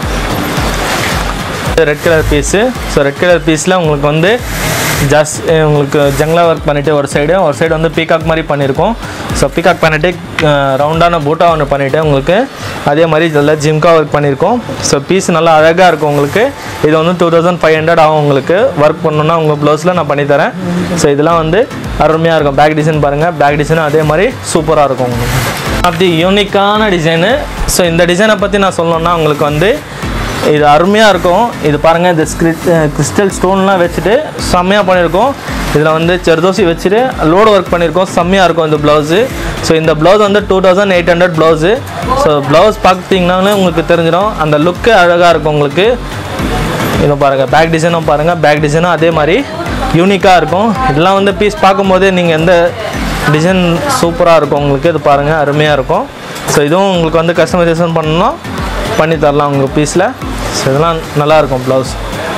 red colour piece so red colour பீஸில் உங்களுக்கு வந்து ஜாஸ் உங்களுக்கு ஜங்லா ஒர்க் பண்ணிவிட்டு ஒரு சைடு ஒரு சைடு வந்து பீகாக் மாதிரி பண்ணியிருக்கோம் ஸோ பீகாக் பண்ணிவிட்டு ரவுண்டான பூட்டா ஒன்று பண்ணிவிட்டு உங்களுக்கு அதே மாதிரி இதில் ஜிம்கா ஒர்க் பண்ணியிருக்கோம் ஸோ பீஸ் நல்லா அழகாக இருக்கும் உங்களுக்கு இது வந்து டூ தௌசண்ட் ஃபைவ் ஹண்ட்ரட் ஆகும் உங்களுக்கு ஒர்க் பண்ணணுன்னா உங்கள் ப்ளவுஸில் நான் பண்ணித்தரேன் ஸோ இதெல்லாம் வந்து அருமையாக இருக்கும் பேக் டிசைன் பாருங்கள் பேக் டிசைனும் அதே மாதிரி சூப்பராக இருக்கும் உங்களுக்கு அப்படி யூனிக்கான டிசைனு ஸோ இந்த டிசைனை பற்றி நான் சொல்லணுன்னா உங்களுக்கு வந்து இது அருமையாக இருக்கும் இது பாருங்கள் இந்த ஸ்கிரிட் கிறிஸ்டல் ஸ்டோன்லாம் வச்சுட்டு செம்மையாக பண்ணியிருக்கோம் இதில் வந்து செர்தோசி வச்சுட்டு லோடு ஒர்க் பண்ணியிருக்கோம் செம்மையாக இருக்கும் இந்த ப்ளவுஸு ஸோ இந்த ப்ளவுஸ் வந்து two thousand eight hundred blouse so blouse பார்த்தீங்கன்னாலே உங்களுக்கு தெரிஞ்சிடும் அந்த லுக்கு அழகாக இருக்கும் உங்களுக்கு இதை பாருங்கள் பேக் டிசைனும் பாருங்கள் பேக் டிசைனும் அதே மாதிரி யூனிக்காக இருக்கும் இதெல்லாம் வந்து பீஸ் பார்க்கும்போதே நீங்கள் எந்த டிசைன் சூப்பராக இருக்கும் உங்களுக்கு இது பாருங்கள் அருமையாக இருக்கும் ஸோ இதுவும் உங்களுக்கு வந்து கஸ்டமைசேஷன் பண்ணணும்னா பண்ணி தரலாம் உங்கள் பீஸில் ஸோ இதெல்லாம் நல்லாயிருக்கும் ப்ளவுஸ்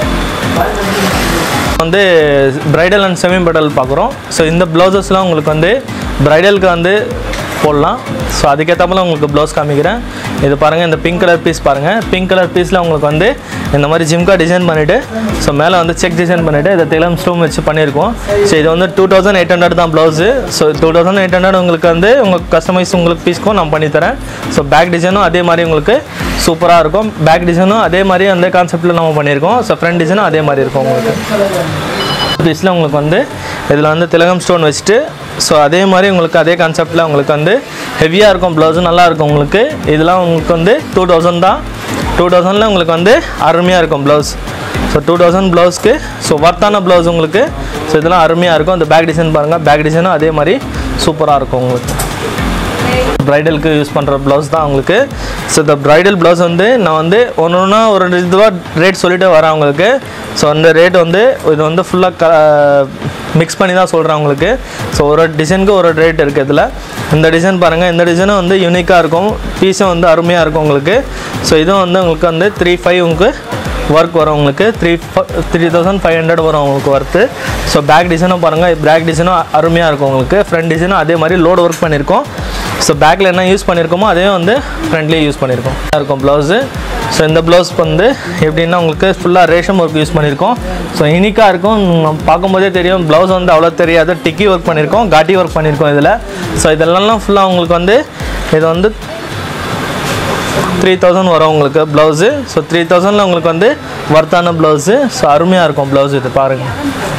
வந்து பிரைடல் அண்ட் செமி பிரைடல் பார்க்குறோம் ஸோ இந்த ப்ளவுசஸ்லாம் உங்களுக்கு வந்து பிரைடலுக்கு வந்து போடலாம் ஸோ அதுக்கேற்றப்பல உங்களுக்கு ப்ளவுஸ் காமிக்கிறேன் இது பாருங்கள் இந்த பிங்க் கலர் பீஸ் பாருங்கள் பிங்க் கலர் பீஸில் உங்களுக்கு வந்து இந்த மாதிரி ஜிம்கா டிசைன் பண்ணிவிட்டு ஸோ மேலே வந்து செக் டிசைன் பண்ணிவிட்டு இதை திலம் ஸ்டோம் வச்சு பண்ணியிருக்கோம் ஸோ இது வந்து டூ தௌசண்ட் எயிட் ஹண்ட்ரட் தான் blouse so two thousand eight hundred உங்களுக்கு வந்து உங்கள் கஸ்டமைஸ் உங்களுக்கு பீஸ்க்கும் நான் பண்ணித்தரேன் ஸோ பேக் டிசைனும் அதே மாதிரி உங்களுக்கு சூப்பராக இருக்கும் பேக் டிசைனும் அதே மாதிரி அந்த கான்செப்ட்டில் நம்ம பண்ணியிருக்கோம் ஸோ ஃப்ரண்ட் டிசைனும் அதே மாதிரி இருக்கும் உங்களுக்கு பீஸில் உங்களுக்கு வந்து இதில் வந்து திலகம் ஸ்டோன் வச்சுட்டு ஸோ அதே மாதிரி உங்களுக்கு அதே கான்செப்டில் உங்களுக்கு வந்து ஹெவியாக இருக்கும் ப்ளவுஸும் நல்லா இருக்கும் உங்களுக்கு இதெல்லாம் உங்களுக்கு வந்து டூ தௌசண்ட் தான் டூ தௌசண்டில் உங்களுக்கு வந்து அருமையாக இருக்கும் ப்ளவுஸ் ஸோ டூ தௌசண்ட் ப்ளவுஸ்க்கு ஸோ ஒர்த்தான ப்ளவுஸ் உங்களுக்கு ஸோ இதெல்லாம் அருமையாக இருக்கும் அந்த பேக் டிசைன் பாருங்கள் பேக் டிசைனும் அதே மாதிரி சூப்பராக இருக்கும் உங்களுக்கு ப்ரைடலுக்கு யூஸ் பண்ணுற ப்ளவுஸ் தான் உங்களுக்கு ஸோ இந்த ப்ரைடல் ப்ளவுஸ் வந்து நான் வந்து ஒன்று ஒன்றா ஒரு ரெண்டு இதுவாக ரேட் சொல்லிட்டு வரேன் உங்களுக்கு ஸோ அந்த ரேட் வந்து இது வந்து ஃபுல்லாக க மிக்ஸ் பண்ணி தான் சொல்கிறேன் உங்களுக்கு ஸோ ஒரு டிசைனுக்கு ஒரு ரேட் இருக்குது இதில் இந்த டிசைன் பாருங்கள் இந்த டிசைனும் வந்து யூனிக்காக இருக்கும் பீஸும் வந்து அருமையாக இருக்கும் உங்களுக்கு ஸோ இதுவும் வந்து உங்களுக்கு வந்து த்ரீ ஃபைவ் உங்களுக்கு ஒர்க் வரும் உங்களுக்கு three three thousand five hundred வரும் உங்களுக்கு ஒர்த்து ஸோ பேக் டிசைனும் பாருங்கள் பேக் டிசைனும் அருமையாக இருக்கும் உங்களுக்கு ஃப்ரண்ட் டிசைனும் அதே மாதிரி லோடு ஒர்க் பண்ணியிருக்கோம் ஸோ பேக்கில் என்ன யூஸ் பண்ணியிருக்கோமோ அதே வந்து ஃப்ரண்ட்லேயே யூஸ் பண்ணியிருக்கோம் இருக்கும் ப்ளவுஸு ஸோ இந்த ப்ளவுஸ் வந்து எப்படின்னா உங்களுக்கு ஃபுல்லாக ரேஷம் ஒர்க் யூஸ் பண்ணியிருக்கோம் ஸோ யூனிக்காக இருக்கும் நம்ம பார்க்கும்போதே தெரியும் ப்ளவுஸ் வந்து அவ்வளோ தெரியாது டிக்கி ஒர்க் பண்ணியிருக்கோம் காட்டி ஒர்க் பண்ணியிருக்கோம் இதில் ஸோ இதெல்லாம் ஃபுல்லாக உங்களுக்கு வந்து இது வந்து த்ரீ தௌசண்ட் வரும் உங்களுக்கு ப்ளவுஸு ஸோ த்ரீ தௌசண்டில் உங்களுக்கு வந்து ஒர்த்தான ப்ளவுஸு ஸோ அருமையாக இருக்கும் ப்ளவுஸ் இது பாருங்கள்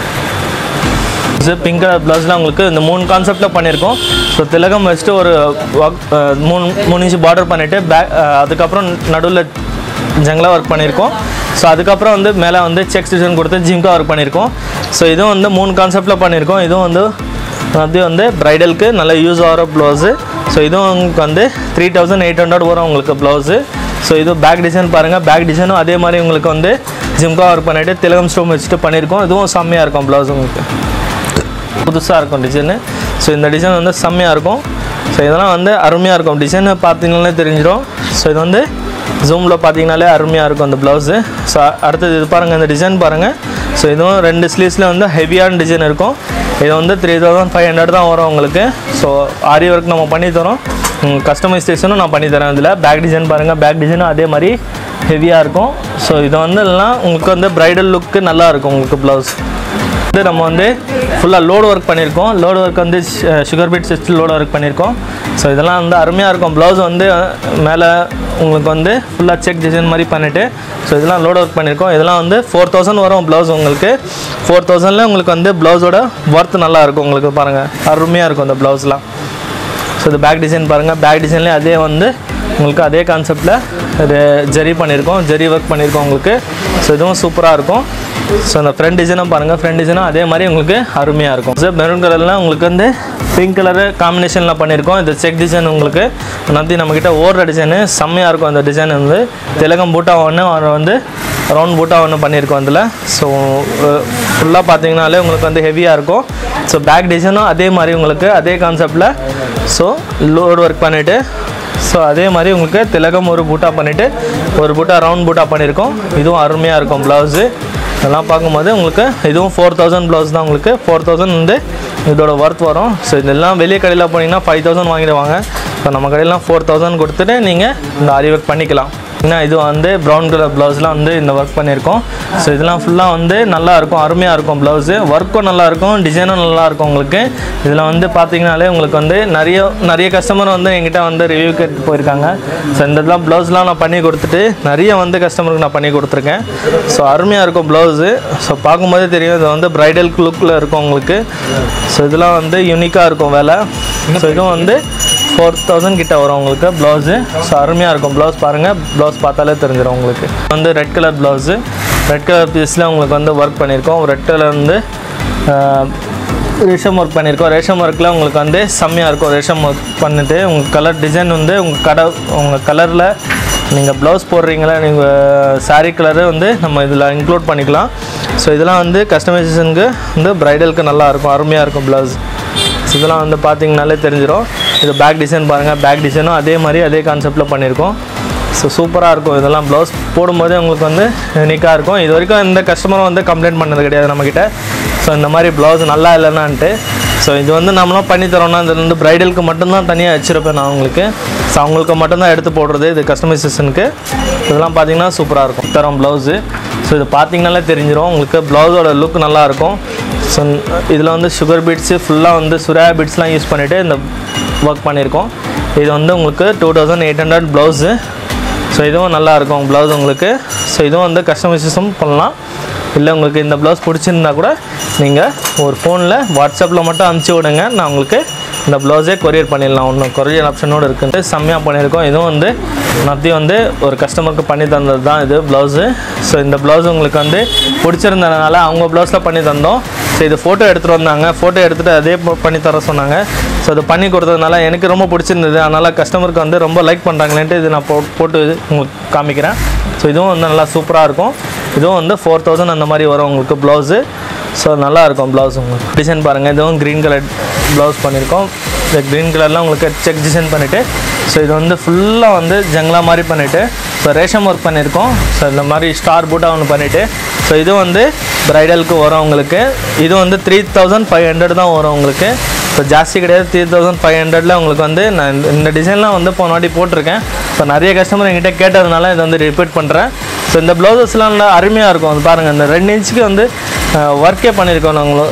பிங்க் கலர் ப்ளவுஸில் உங்களுக்கு இந்த மூணு கான்செப்டில் பண்ணியிருக்கோம் ஸோ திலகம் வச்சுட்டு ஒரு ஒர்க் மூணு மூணு இன்ச்சு பார்டர் பண்ணிவிட்டு பேக் அதுக்கப்புறம் நடுவில் ஜங்லா ஒர்க் பண்ணியிருக்கோம் ஸோ அதுக்கப்புறம் வந்து மேலே வந்து செக்ஸ் டிசைன் கொடுத்து ஜிம்கா ஒர்க் பண்ணியிருக்கோம் ஸோ இதுவும் வந்து மூணு கான்செப்டில் பண்ணியிருக்கோம் இதுவும் வந்து அது வந்து ப்ரைடலுக்கு நல்ல யூஸ் ஆகிற ப்ளவுஸு ஸோ இதுவும் உங்களுக்கு வந்து த்ரீ தௌசண்ட் எயிட் ஹண்ட்ரட் வரும் உங்களுக்கு ப்ளவுஸு ஸோ இது பேக் டிசைன் பாருங்கள் பேக் டிசைனும் அதே மாதிரி உங்களுக்கு வந்து ஜிம்கா ஒர்க் பண்ணிவிட்டு திலகம் ஸ்டோம் வச்சுட்டு பண்ணியிருக்கோம் இதுவும் செம்மையாக இருக்கும் ப்ளவுஸ் உங்களுக்கு புதுசாக இருக்கும் டிசைனு ஸோ இந்த டிசைன் வந்து செம்மையாக இருக்கும் ஸோ இதெல்லாம் வந்து அருமையாக இருக்கும் டிசைனை பார்த்தீங்கனாலே தெரிஞ்சிடும் ஸோ இது வந்து ஜூமில் பார்த்தீங்கனாலே அருமையாக இருக்கும் அந்த ப்ளவுஸு ஸோ அடுத்தது இது பாருங்கள் இந்த டிசைன் பாருங்கள் ஸோ இதுவும் ரெண்டு ஸ்லீவ்ஸில் வந்து ஹெவியான டிசைன் இருக்கும் இது வந்து த்ரீ தௌசண்ட் ஃபைவ் ஹண்ட்ரட் தான் வரும் உங்களுக்கு ஸோ ஆரி ஒர்க் நம்ம பண்ணி தரோம் கஸ்டமைசேஷனும் நான் பண்ணி தரேன் இதில் பேக் டிசைன் பாருங்கள் பேக் டிசைனும் அதே மாதிரி ஹெவியாக இருக்கும் ஸோ இது வந்து இல்லைனா உங்களுக்கு வந்து ப்ரைடல் லுக்கு நல்லா இருக்கும் உங்களுக்கு ப்ளவுஸ் வந்து நம்ம வந்து ஃபுல்லாக லோடு ஒர்க் பண்ணியிருக்கோம் லோடு ஒர்க் வந்து சுகர் பீட் சிஸ்ட் லோடு ஒர்க் பண்ணியிருக்கோம் ஸோ இதெல்லாம் வந்து அருமையாக இருக்கும் ப்ளவுஸ் வந்து மேலே உங்களுக்கு வந்து ஃபுல்லாக செக் டிசைன் மாதிரி பண்ணிவிட்டு ஸோ இதெல்லாம் லோடு ஒர்க் பண்ணியிருக்கோம் இதெல்லாம் வந்து ஃபோர் தௌசண்ட் வரும் ப்ளவுஸ் உங்களுக்கு ஃபோர் தௌசண்டில் உங்களுக்கு வந்து ப்ளவுஸோட ஒர்த் நல்லா இருக்கும் உங்களுக்கு பாருங்கள் அருமையாக இருக்கும் இந்த ப்ளவுஸ்லாம் ஸோ இது பேக் டிசைன் பாருங்கள் பேக் டிசைன்லேயே அதே வந்து உங்களுக்கு அதே கான்செப்டில் இது ஜெரி பண்ணியிருக்கோம் ஜெரி ஒர்க் பண்ணியிருக்கோம் உங்களுக்கு ஸோ இதுவும் சூப்பராக இருக்கும் ஸோ அந்த ஃப்ரண்ட் டிசைனும் பாருங்கள் ஃப்ரண்ட் டிசைனும் அதே மாதிரி உங்களுக்கு அருமையாக இருக்கும் ஸோ மெரூன் கலர்லாம் உங்களுக்கு வந்து பிங்க் கலரு காம்பினேஷனில் பண்ணியிருக்கோம் இந்த செக் டிசைன் உங்களுக்கு நந்தி நம்மக்கிட்ட ஓடுற டிசைனு செம்மையாக இருக்கும் அந்த டிசைன் வந்து திலகம் பூட்டா ஒன்று வந்து ரவுண்ட் பூட்டாக ஒன்று பண்ணியிருக்கோம் அதில் ஸோ ஃபுல்லாக பார்த்தீங்கனாலே உங்களுக்கு வந்து ஹெவியாக இருக்கும் ஸோ பேக் டிசைனும் அதே மாதிரி உங்களுக்கு அதே கான்செப்டில் ஸோ லோட் ஒர்க் பண்ணிவிட்டு ஸோ அதே மாதிரி உங்களுக்கு திலகம் ஒரு பூட்டா பண்ணிவிட்டு ஒரு பூட்டா ரவுண்ட் பூட்டா பண்ணியிருக்கோம் இதுவும் அருமையாக இருக்கும் ப்ளவுஸு இதெல்லாம் பார்க்கும்போது உங்களுக்கு இதுவும் ஃபோர் தௌசண்ட் ப்ளவுஸ் தான் உங்களுக்கு ஃபோர் தௌசண்ட் வந்து இதோட ஒர்த் வரும் ஸோ இதெல்லாம் வெளியே கடையில் போனீங்கன்னா ஃபைவ் தௌசண்ட் வாங்கிடுவாங்க ஸோ நம்ம கடையிலாம் ஃபோர் தௌசண்ட் கொடுத்துட்டு நீங்கள் இந்த ஆரி ஒர்க் பண்ணிக்கலாம் ஏன்னா இது வந்து ப்ரௌன் கலர் ப்ளவுஸ்லாம் வந்து இந்த ஒர்க் பண்ணியிருக்கோம் ஸோ இதெல்லாம் ஃபுல்லாக வந்து நல்லா இருக்கும் அருமையாக இருக்கும் ப்ளவுஸு ஒர்க்கும் நல்லா இருக்கும் டிசைனும் நல்லா இருக்கும் உங்களுக்கு இதில் வந்து பார்த்தீங்கனாலே உங்களுக்கு வந்து நிறைய நிறைய கஸ்டமர் வந்து என்கிட்ட வந்து ரிவ்யூ கேட்டு போயிருக்காங்க ஸோ இந்த இதெல்லாம் ப்ளவுஸ்லாம் நான் பண்ணி கொடுத்துட்டு நிறைய வந்து கஸ்டமருக்கு நான் பண்ணி கொடுத்துருக்கேன் ஸோ அருமையாக இருக்கும் ப்ளவுஸு ஸோ பார்க்கும்போதே தெரியும் இது வந்து ப்ரைடல் லுக்கில் இருக்கும் உங்களுக்கு ஸோ இதெல்லாம் வந்து யூனிக்காக இருக்கும் வேலை ஸோ இதுவும் வந்து ஃபோர் தௌசண்ட் கிட்ட வரும் உங்களுக்கு ப்ளவுஸு ஸோ அருமையாக இருக்கும் ப்ளவுஸ் பாருங்கள் ப்ளவுஸ் பார்த்தாலே தெரிஞ்சிடும் உங்களுக்கு வந்து red colour blouse red colour பீஸில் உங்களுக்கு வந்து ஒர்க் பண்ணியிருக்கோம் ரெட் கலர் வந்து ஆஹ், ரேஷம் ஒர்க் பண்ணியிருக்கோம் ரேஷம் ஒர்க்கில் உங்களுக்கு வந்து செம்மையாக இருக்கும் ரேஷம் ஒர்க் பண்ணிட்டு உங்கள் கலர் டிசைன் வந்து உங்கள் கடை உங்கள் கலரில் நீங்கள் ப்ளவுஸ் போடுறீங்களா நீங்கள் saree கலரு வந்து நம்ம இதில் இன்க்ளூட் பண்ணிக்கலாம் ஸோ இதெல்லாம் வந்து கஸ்டமைசேஷனுக்கு வந்து ப்ரைடலுக்கு நல்லா இருக்கும் அருமையாக இருக்கும் ப்ளவுஸ் ஸோ இதெல்லாம் வந்து பார்த்தீங்கனாலே தெரிஞ்சிடும் இது பேக் டிசைன் பாருங்கள் பேக் டிசைனும் அதே மாதிரி அதே கான்செப்டில் பண்ணியிருக்கோம் ஸோ சூப்பராக இருக்கும் இதெல்லாம் ப்ளவுஸ் போடும்போதே உங்களுக்கு வந்து யூனிக்காக இருக்கும் இது வரைக்கும் எந்த கஸ்டமரும் வந்து கம்ப்ளைண்ட் பண்ணது கிடையாது நம்மக்கிட்ட ஸோ இந்த மாதிரி ப்ளவுஸ் நல்லா இல்லைன்னான்ட்டு ஸோ இது வந்து நம்மளாம் பண்ணி தரோம்னா இது வந்து ப்ரைடலுக்கு மட்டும்தான் தனியாக வச்சுருப்பேன் நான் உங்களுக்கு ஸோ அவங்களுக்கு மட்டும்தான் எடுத்து போடுறது இது கஸ்டமைசேஷனுக்கு இதெல்லாம் பார்த்தீங்கன்னா சூப்பராக இருக்கும் தரோம் ப்ளவுஸு ஸோ இது பார்த்தீங்கனாலே தெரிஞ்சிடும் உங்களுக்கு ப்ளவுஸோட லுக் நல்லாயிருக்கும் ஸோ இதில் வந்து சுகர் பீட்ஸு ஃபுல்லாக வந்து சுரா பீட்ஸ்லாம் யூஸ் பண்ணிவிட்டு இந்த ஒர்க் பண்ணியிருக்கோம் இது வந்து உங்களுக்கு two thousand eight hundred blouse so இதுவும் நல்லா இருக்கும் ப்ளவுஸ் உங்களுக்கு ஸோ இதுவும் வந்து கஸ்டமைசேஷன் பண்ணலாம் இல்லை உங்களுக்கு இந்த ப்ளவுஸ் பிடிச்சிருந்தா கூட நீங்கள் ஒரு ஃபோனில் வாட்ஸ்அப்பில் மட்டும் அனுப்பிச்சி விடுங்க நான் உங்களுக்கு இந்த ப்ளவுஸே கொரியர் பண்ணிடலாம் ஒன்றும் கொரியர் ஆப்ஷனோடு இருக்குது செம்மையாக பண்ணியிருக்கோம் இதுவும் வந்து மத்திய வந்து ஒரு கஸ்டமருக்கு பண்ணி தந்தது தான் இது ப்ளவுஸு ஸோ இந்த ப்ளவுஸ் உங்களுக்கு வந்து பிடிச்சிருந்ததுனால அவங்க ப்ளவுஸில் பண்ணி தந்தோம் ஸோ இது ஃபோட்டோ எடுத்துகிட்டு வந்தாங்க ஃபோட்டோ எடுத்துகிட்டு அதே ப- பண்ணி தர சொன்னாங்க ஸோ அது பண்ணி கொடுத்ததுனால எனக்கு ரொம்ப பிடிச்சிருந்தது அதனால் கஸ்டமருக்கு வந்து ரொம்ப லைக் பண்ணுறாங்களேன்ட்டு இது நான் போ போட்டு இது உங்களுக்கு காமிக்கிறேன் ஸோ இதுவும் வந்து நல்லா சூப்பராக இருக்கும் இதுவும் வந்து ஃபோர் தௌசண்ட் அந்த மாதிரி வரும் உங்களுக்கு ப்ளவுஸு ஸோ நல்லா இருக்கும் ப்ளவுஸ் உங்களுக்கு டிசைன் பாருங்கள் இதுவும் க்ரீன் கலர் ப்ளவுஸ் பண்ணியிருக்கோம் இந்த க்ரீன் கலர்லாம் உங்களுக்கு செக் டிசைன் பண்ணிவிட்டு ஸோ இது வந்து ஃபுல்லாக வந்து ஜங்லா மாதிரி பண்ணிவிட்டு ஸோ ரேஷம் ஒர்க் பண்ணியிருக்கோம் ஸோ இந்த மாதிரி ஸ்டார் பூட்டாக ஒன்று பண்ணிவிட்டு ஸோ இது வந்து ப்ரைடலுக்கு வரும் உங்களுக்கு இது வந்து த்ரீ தௌசண்ட் ஃபைவ் ஹண்ட்ரட் தான் வரும் உங்களுக்கு ஸோ ஜாஸ்தி கிடையாது த்ரீ தௌசண்ட் ஃபைவ் ஹண்ட்ரடில் உங்களுக்கு வந்து நான் இந்த- இந்த டிசைன்லாம் வந்து போன வாட்டி போட்டிருக்கேன் ஸோ நிறைய கஸ்டமர் என்கிட்ட கேட்டதுனால இதை வந்து ரிப்பீட் பண்ணுறேன் ஸோ இந்த ப்ளவுசஸ்லாம் நல்லா அருமையாக இருக்கும் அது பாருங்கள் இந்த ரெண்டு இன்ச்சுக்கு வந்து ஒர்க்கே பண்ணியிருக்கோம் நாங்களும்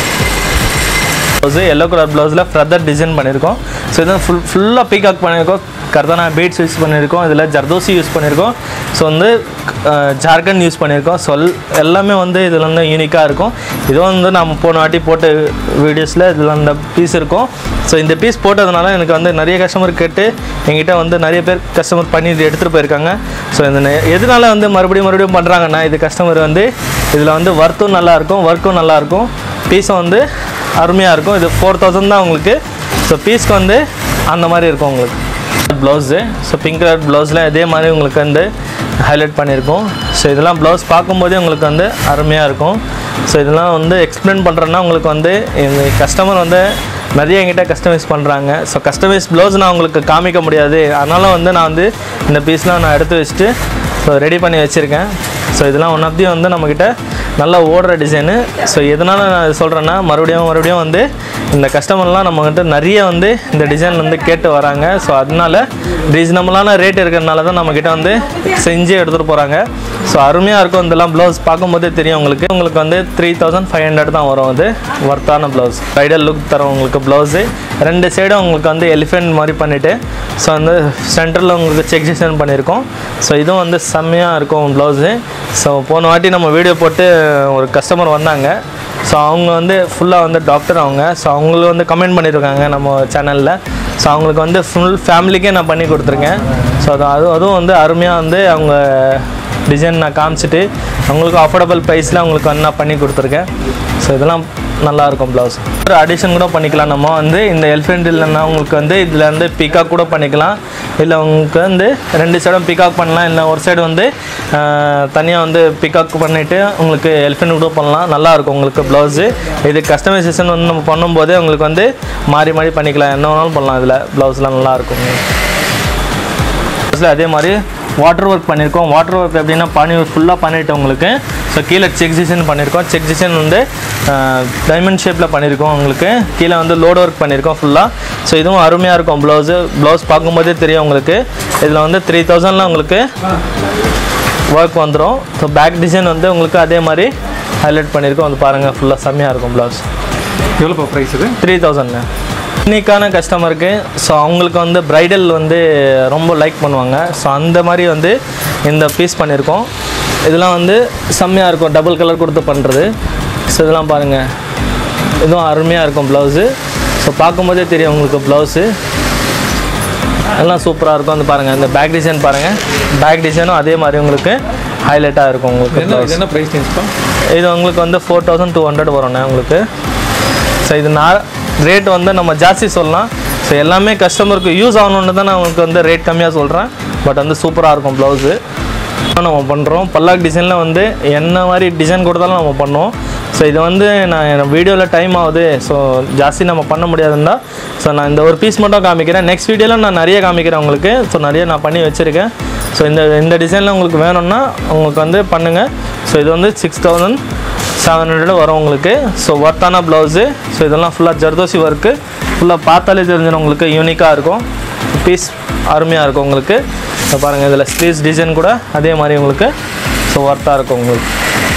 ப்ளவுஸு எல்லோ கலர் ப்ளவுஸில் ஃப்ரதர் டிசைன் பண்ணியிருக்கோம் ஸோ இது ஃபுல் ஃபுல்லாக பீகாக் பண்ணியிருக்கோம் கர்தானா பீட்ஸ் யூஸ் பண்ணியிருக்கோம் இதில் ஜர்தோசி யூஸ் பண்ணியிருக்கோம் ஸோ வந்து அஹ், ஜார்க்கண்ட் யூஸ் பண்ணியிருக்கோம் ஸோ எல்- எல்லாமே வந்து இதில் வந்து யூனிக்காக இருக்கும் இதுவும் வந்து நம்ம போன வாட்டி போட்ட வீடியோஸில் இதில் அந்த பீஸ் இருக்கும் ஸோ இந்த பீஸ் போட்டதுனால எனக்கு வந்து நிறைய கஸ்டமர் கேட்டு என்கிட்ட வந்து நிறைய பேர் கஸ்டமர் பண்ணி இது எடுத்துகிட்டு போயிருக்காங்க ஸோ இந்த நெ- எதனால வந்து மறுபடியும் மறுபடியும் பண்ணுறாங்கன்னா இது கஸ்டமர் வந்து இதில் வந்து ஒர்த்தும் நல்லாயிருக்கும் ஒர்க்கும் நல்லாயிருக்கும் பீஸும் வந்து அருமையாக இருக்கும் இது ஃபோர் தௌசண்ட் தான் உங்களுக்கு ஸோ பீஸ்க்கு வந்து அந்த மாதிரி இருக்கும் உங்களுக்கு ப்ளவுஸு ஸோ பிங்க் கலர் ப்ளவுஸில் இதே மாதிரி உங்களுக்கு வந்து ஹைலைட் பண்ணியிருக்கோம் ஸோ இதெல்லாம் ப்ளவுஸ் பார்க்கும்போதே உங்களுக்கு வந்து அருமையாக இருக்கும் ஸோ இதெல்லாம் வந்து எக்ஸ்பிளைன் பண்ணுறேன்னா உங்களுக்கு வந்து இந்த கஸ்டமர் வந்து நிறைய என்கிட்ட கஸ்டமைஸ் பண்ணுறாங்க ஸோ கஸ்டமைஸ் ப்ளவுஸ் நான் உங்களுக்கு காமிக்க முடியாது அதனால வந்து நான் வந்து இந்த பீஸ்லாம் நான் எடுத்து வச்சுட்டு ஸோ ரெடி பண்ணி வச்சுருக்கேன் ஸோ இதெல்லாம் ஒன் ஆஃப் தி வந்து நம்மக்கிட்ட நல்லா ஓடுற டிசைனு ஸோ எதனால் நான் இது சொல்கிறேன்னா மறுபடியும் மறுபடியும் வந்து இந்த கஸ்டமர்லாம் நம்மகிட்ட நிறைய வந்து இந்த டிசைன் வந்து கேட்டு வராங்க ஸோ அதனால ரீசனபிளான ரேட் இருக்கிறதுனால தான் நம்மக்கிட்ட வந்து செஞ்சு எடுத்துகிட்டு போகிறாங்க ஸோ அருமையாக இருக்கும் இதெல்லாம் ப்ளவுஸ் பார்க்கும்போதே தெரியும் உங்களுக்கு உங்களுக்கு வந்து த்ரீ தௌசண்ட் ஃபைவ் ஹண்ட்ரட் தான் வரும் அது ஒர்த்தான ப்ளவுஸ் ப்ரைடல் லுக் தரும் உங்களுக்கு ப்ளவுஸு ரெண்டு சைடும் உங்களுக்கு வந்து எலிஃபென்ட் மாதிரி பண்ணிவிட்டு ஸோ வந்து சென்டரில் உங்களுக்கு செக் டிசைன் பண்ணியிருக்கோம் ஸோ இதுவும் வந்து செம்மையாக இருக்கும் ப்ளவுஸு ஸோ போன வாட்டி நம்ம வீடியோ போட்டு ஒரு கஸ்டமர் வந்தாங்க ஸோ அவங்க வந்து ஃபுல்லாக வந்து டாக்டர் அவங்க ஸோ அவங்களுக்கு வந்து கமெண்ட் பண்ணியிருக்காங்க நம்ம சேனலில் ஸோ அவங்களுக்கு வந்து ஃபுல் ஃபேமிலிக்கே நான் பண்ணி கொடுத்துருக்கேன் ஸோ அது அது அதுவும் வந்து அருமையாக வந்து அவங்க டிசைன் நான் காமிச்சிட்டு அவங்களுக்கு அஃபோர்டபுள் ப்ரைஸில் அவங்களுக்கு வந்து நான் பண்ணி கொடுத்துருக்கேன் ஸோ இதெல்லாம் நல்லா இருக்கும் ப்ளவுஸ் ஒரு அடிஷன் கூட பண்ணிக்கலாம் நம்ம வந்து இந்த எலிஃபெண்ட் இல்லைன்னா உங்களுக்கு வந்து இதில் வந்து பிக்காக் கூட பண்ணிக்கலாம் இல்லை உங்களுக்கு வந்து ரெண்டு சைடும் பிகாக் பண்ணலாம் இல்லை ஒரு சைடு வந்து தனியாக வந்து பிகாக் பண்ணிவிட்டு உங்களுக்கு எலிஃபென்ட் கூட பண்ணலாம் நல்லாயிருக்கும் உங்களுக்கு ப்ளவுஸு இது கஸ்டமைசேஷன் வந்து நம்ம பண்ணும்போதே உங்களுக்கு வந்து மாறி மாறி பண்ணிக்கலாம் என்ன வேணாலும் பண்ணலாம் இதில் ப்ளவுஸ்லாம் நல்லாயிருக்கும் ப்ளவுஸில் அதே மாதிரி வாட்டர் ஒர்க் பண்ணியிருக்கோம் வாட்டர் ஒர்க் எப்படின்னா பனி ஃபுல்லாக பண்ணிவிட்டு உங்களுக்கு ஸோ கீழே செக் டிசைன் பண்ணியிருக்கோம் செக் டிசைன் வந்து டைமண்ட் ஷேப்பில் பண்ணியிருக்கோம் உங்களுக்கு கீழே வந்து லோட் ஒர்க் பண்ணியிருக்கோம் ஃபுல்லாக ஸோ இதுவும் அருமையாக இருக்கும் ப்ளவுஸு ப்ளவுஸ் பார்க்கும்போதே தெரியும் உங்களுக்கு இதில் வந்து த்ரீ தௌசண்டில் உங்களுக்கு ஒர்க் வந்துடும் ஸோ பேக் டிசைன் வந்து உங்களுக்கு அதே மாதிரி ஹைலைட் பண்ணியிருக்கோம் வந்து பாருங்கள் ஃபுல்லாக செம்மையாக இருக்கும் ப்ளவுஸ் எவ்வளோப்பா ப்ரைஸ் இது த்ரீ தௌசண்ட்ண்ணே இன்னைக்கான கஸ்டமருக்கு ஸோ அவங்களுக்கு வந்து ப்ரைடல் வந்து ரொம்ப லைக் பண்ணுவாங்க ஸோ அந்த மாதிரி வந்து இந்த பீஸ் பண்ணியிருக்கோம் இதெல்லாம் வந்து செம்மையாக இருக்கும் டபுள் கலர் கொடுத்து பண்ணுறது ஸோ இதெல்லாம் பாருங்கள் இதுவும் அருமையாக இருக்கும் ப்ளவுஸு ஸோ பார்க்கும்போதே தெரியும் உங்களுக்கு ப்ளவுஸு எல்லாம் சூப்பராக இருக்கும் வந்து பாருங்கள் இந்த பேக் டிசைன் பாருங்கள் பேக் டிசைனும் அதே மாதிரி உங்களுக்கு ஹைலைட்டாக இருக்கும் உங்களுக்கு என்ன blouse. இது என்ன ப்ரைஸ் ரேஞ்ச்ப்பா இது உங்களுக்கு வந்து ஃபோர் தௌசண்ட் டூ ஹண்ட்ரட் வரும்ண்ணே உங்களுக்கு ஸோ இது நான் ரேட் வந்து நம்ம ஜாஸ்தி சொல்லலாம் ஸோ எல்லாமே கஸ்டமருக்கு யூஸ் ஆகணுன்னு தான் நான் உங்களுக்கு வந்து ரேட் கம்மியாக சொல்கிறேன் பட் வந்து சூப்பராக இருக்கும் ப்ளவுஸு நம்ம பண்ணுறோம் பல்லாக் டிசைனில் வந்து என்ன மாதிரி டிசைன் கொடுத்தாலும் நம்ம பண்ணுவோம் ஸோ இது வந்து நான் என் வீடியோவில் டைம் ஆகுது ஸோ ஜாஸ்தி நம்ம பண்ண முடியாதுன்னா ஸோ நான் இந்த ஒரு பீஸ் மட்டும் காமிக்கிறேன் நெக்ஸ்ட் வீடியோவில் நான் நிறைய காமிக்கிறேன் உங்களுக்கு ஸோ நிறைய நான் பண்ணி வச்சுருக்கேன் ஸோ இந்த இந்த டிசைனில் உங்களுக்கு வேணும்னா உங்களுக்கு வந்து பண்ணுங்கள் ஸோ இது வந்து சிக்ஸ் தௌசண்ட் செவன் ஹண்ட்ரட் வரும் உங்களுக்கு ஸோ ஒர்த்தான ப்ளவுஸு ஸோ இதெல்லாம் ஃபுல்லாக ஜர்தோசி ஒர்க்கு ஃபுல்லாக பார்த்தாலே தெரிஞ்சிடும் உங்களுக்கு யூனிக்காக இருக்கும் பீஸ் அருமையாக இருக்கும் உங்களுக்கு ஸோ பாருங்கள் இதில் ஸ்லீவ்ஸ் டிசைன் கூட அதே மாதிரி உங்களுக்கு ஸோ ஒர்த்தாக இருக்கும் உங்களுக்கு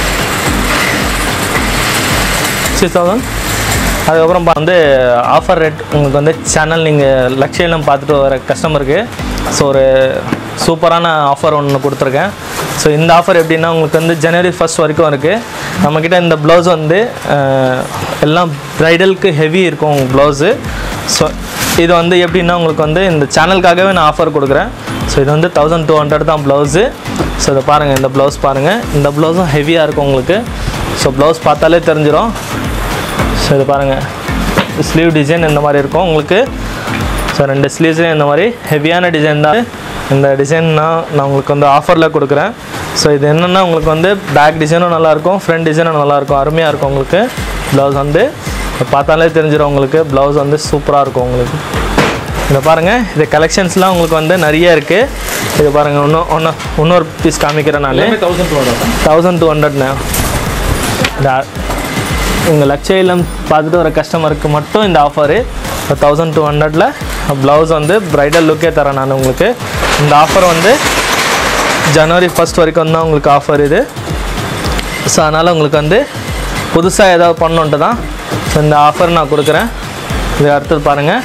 சிக்ஸ் தௌசண்ட் அதுக்கப்புறம் பா- வந்து ஆஃபர் ரேட் உங்களுக்கு வந்து சேனல் நீங்கள் லட்சியம் பார்த்துட்டு வர கஸ்டமருக்கு ஸோ ஒரு சூப்பரான ஆஃபர் ஒன்று கொடுத்துருக்கேன் ஸோ இந்த ஆஃபர் எப்படின்னா உங்களுக்கு வந்து ஜனவரி ஃபர்ஸ்ட் வரைக்கும் இருக்குது நம்மக்கிட்ட இந்த ப்ளவுஸ் வந்து அஹ், எல்லாம் ப்ரைடலுக்கு ஹெவி இருக்கும் ப்ளவுஸு ஸோ இது வந்து எப்படின்னா உங்களுக்கு வந்து இந்த சேனலுக்காகவே நான் ஆஃபர் கொடுக்குறேன் ஸோ இது வந்து தௌசண்ட் டூ ஹண்ட்ரட் தான் ப்ளவுஸு ஸோ இதை பாருங்கள் இந்த ப்ளவுஸ் பாருங்கள் இந்த ப்ளவுஸும் ஹெவியாக இருக்கும் உங்களுக்கு ஸோ ப்ளவுஸ் பார்த்தாலே தெரிஞ்சிடும் ஸோ இது பாருங்கள் ஸ்லீவ் டிசைன் இந்த மாதிரி இருக்கும் உங்களுக்கு ஸோ ரெண்டு ஸ்லீவ்ஸ்லேயும் இந்த மாதிரி ஹெவியான டிசைன் தான் இந்த டிசைன் நான் நான் உங்களுக்கு வந்து ஆஃபரில் கொடுக்குறேன் ஸோ இது என்னென்னா உங்களுக்கு வந்து பேக் டிசைனும் நல்லாயிருக்கும் ஃப்ரண்ட் டிசைனும் நல்லாயிருக்கும் அருமையாக இருக்கும் உங்களுக்கு ப்ளவுஸ் வந்து பார்த்தாலே தெரிஞ்சிடும் உங்களுக்கு ப்ளவுஸ் வந்து சூப்பராக இருக்கும் உங்களுக்கு இதை பாருங்கள் இது கலெக்ஷன்ஸ்லாம் உங்களுக்கு வந்து நிறைய இருக்குது இது பாருங்கள் இன்னும் ஒன்று இன்னொரு பீஸ் காமிக்கிறேன் நான் எல்லாமே thousand two hundred thousand two ஹண்ட்ரட்ண்ணே இந்த உங்கள் லட்ச இல்லம் பார்த்துட்டு வர கஸ்டமருக்கு மட்டும் இந்த ஆஃபரு தௌசண்ட் டூ ஹண்ட்ரடில் ப்ளவுஸ் வந்து ப்ரைடல் லுக்கே தரேன் நான் உங்களுக்கு இந்த ஆஃபர் வந்து ஜனவரி ஃபர்ஸ்ட் வரைக்கும் தான் உங்களுக்கு ஆஃபர் இது ஸோ அதனால் உங்களுக்கு வந்து புதுசாக ஏதாவது பண்ணணுன்ட்டு தான் ஸோ இந்த ஆஃபர் நான் கொடுக்குறேன் இது அடுத்தது பாருங்கள்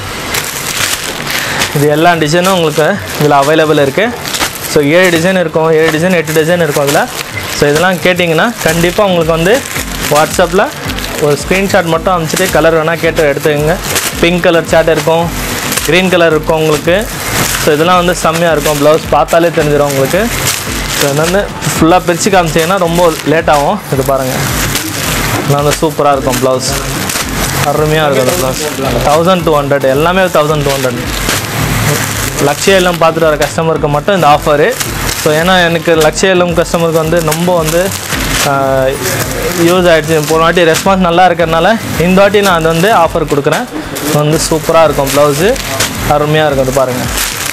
இது எல்லா டிசைனும் உங்களுக்கு இதில் அவைலபிள் இருக்குது ஸோ ஏழு டிசைன் இருக்கும் ஏழு டிசைன் எட்டு டிசைன் இருக்கும் அதில் ஸோ இதெல்லாம் கேட்டிங்கன்னா கண்டிப்பாக உங்களுக்கு வந்து வாட்ஸ்அப்பில் ஒரு ஸ்க்ரீன்ஷாட் மட்டும் அனுப்பிச்சிட்டு கலர் வேணால் கேட்டு எடுத்துக்கோங்க பிங்க் கலர் சாட் இருக்கும் க்ரீன் கலர் இருக்கும் உங்களுக்கு ஸோ இதெல்லாம் வந்து செம்மையாக இருக்கும் ப்ளவுஸ் பார்த்தாலே தெரிஞ்சிடும் உங்களுக்கு ஸோ இது வந்து ஃபுல்லாக பிரித்து காமிச்சிங்கன்னா ரொம்ப லேட் ஆகும் இது பாருங்கள் இதெல்லாம் வந்து சூப்பராக இருக்கும் ப்ளவுஸ் அருமையாக இருக்கும் அந்த ப்ளவுஸ் தௌசண்ட் டூ ஹண்ட்ரட் எல்லாமே தௌசண்ட் டூ ஹண்ட்ரட் லக்ஷய இல்லம் பார்த்துட்டு வர கஸ்டமருக்கு மட்டும் இந்த ஆஃபரு ஸோ ஏன்னா எனக்கு லக்ஷய இல்லம் கஸ்டமருக்கு வந்து ரொம்ப வந்து யூஸ் ஆகிடுச்சு போன வாட்டி ரெஸ்பான்ஸ் நல்லா இருக்கிறனால இந்த வாட்டி நான் அது வந்து ஆஃபர் கொடுக்குறேன் இது வந்து சூப்பராக இருக்கும் ப்ளவுஸு அருமையாக இருக்கும் இது பாருங்கள்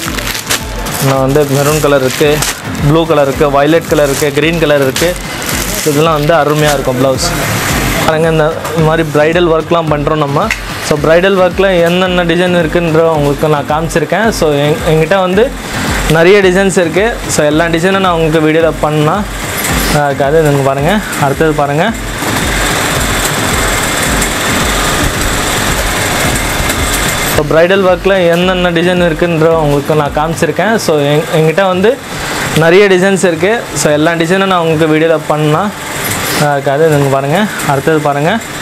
நான் வந்து மெரூன் கலர் இருக்குது ப்ளூ கலர் இருக்குது வயலட் கலர் இருக்குது க்ரீன் கலர் இருக்குது இதெல்லாம் வந்து அருமையாக இருக்கும் ப்ளவுஸ் பாருங்கள் இந்த இந்த மாதிரி ப்ரைடல் ஒர்க்லாம் பண்ணுறோம் நம்ம ஸோ ப்ரைடல் ஒர்க்கில் என்னென்ன டிசைன் இருக்குன்ற உங்களுக்கு நான் காமிச்சிருக்கேன் ஸோ எங் எங்கிட்ட வந்து நிறைய டிசைன்ஸ் இருக்குது ஸோ எல்லா டிசைனும் நான் உங்களுக்கு வீடியோவில் பண்ணால் இருக்காது நீங்கள் பாருங்கள் அடுத்தது பாருங்கள் ஸோ ப்ரைடல் ஒர்க்கில் என்னென்ன டிசைன் இருக்குன்ற உங்களுக்கு நான் காமிச்சிருக்கேன் ஸோ எங் எங்கிட்ட வந்து நிறைய டிசைன்ஸ் இருக்குது ஸோ எல்லா டிசைனும் நான் உங்களுக்கு வீடியோவில் பண்ணால் இருக்காது நீங்கள் பாருங்கள் அடுத்தது பாருங்கள்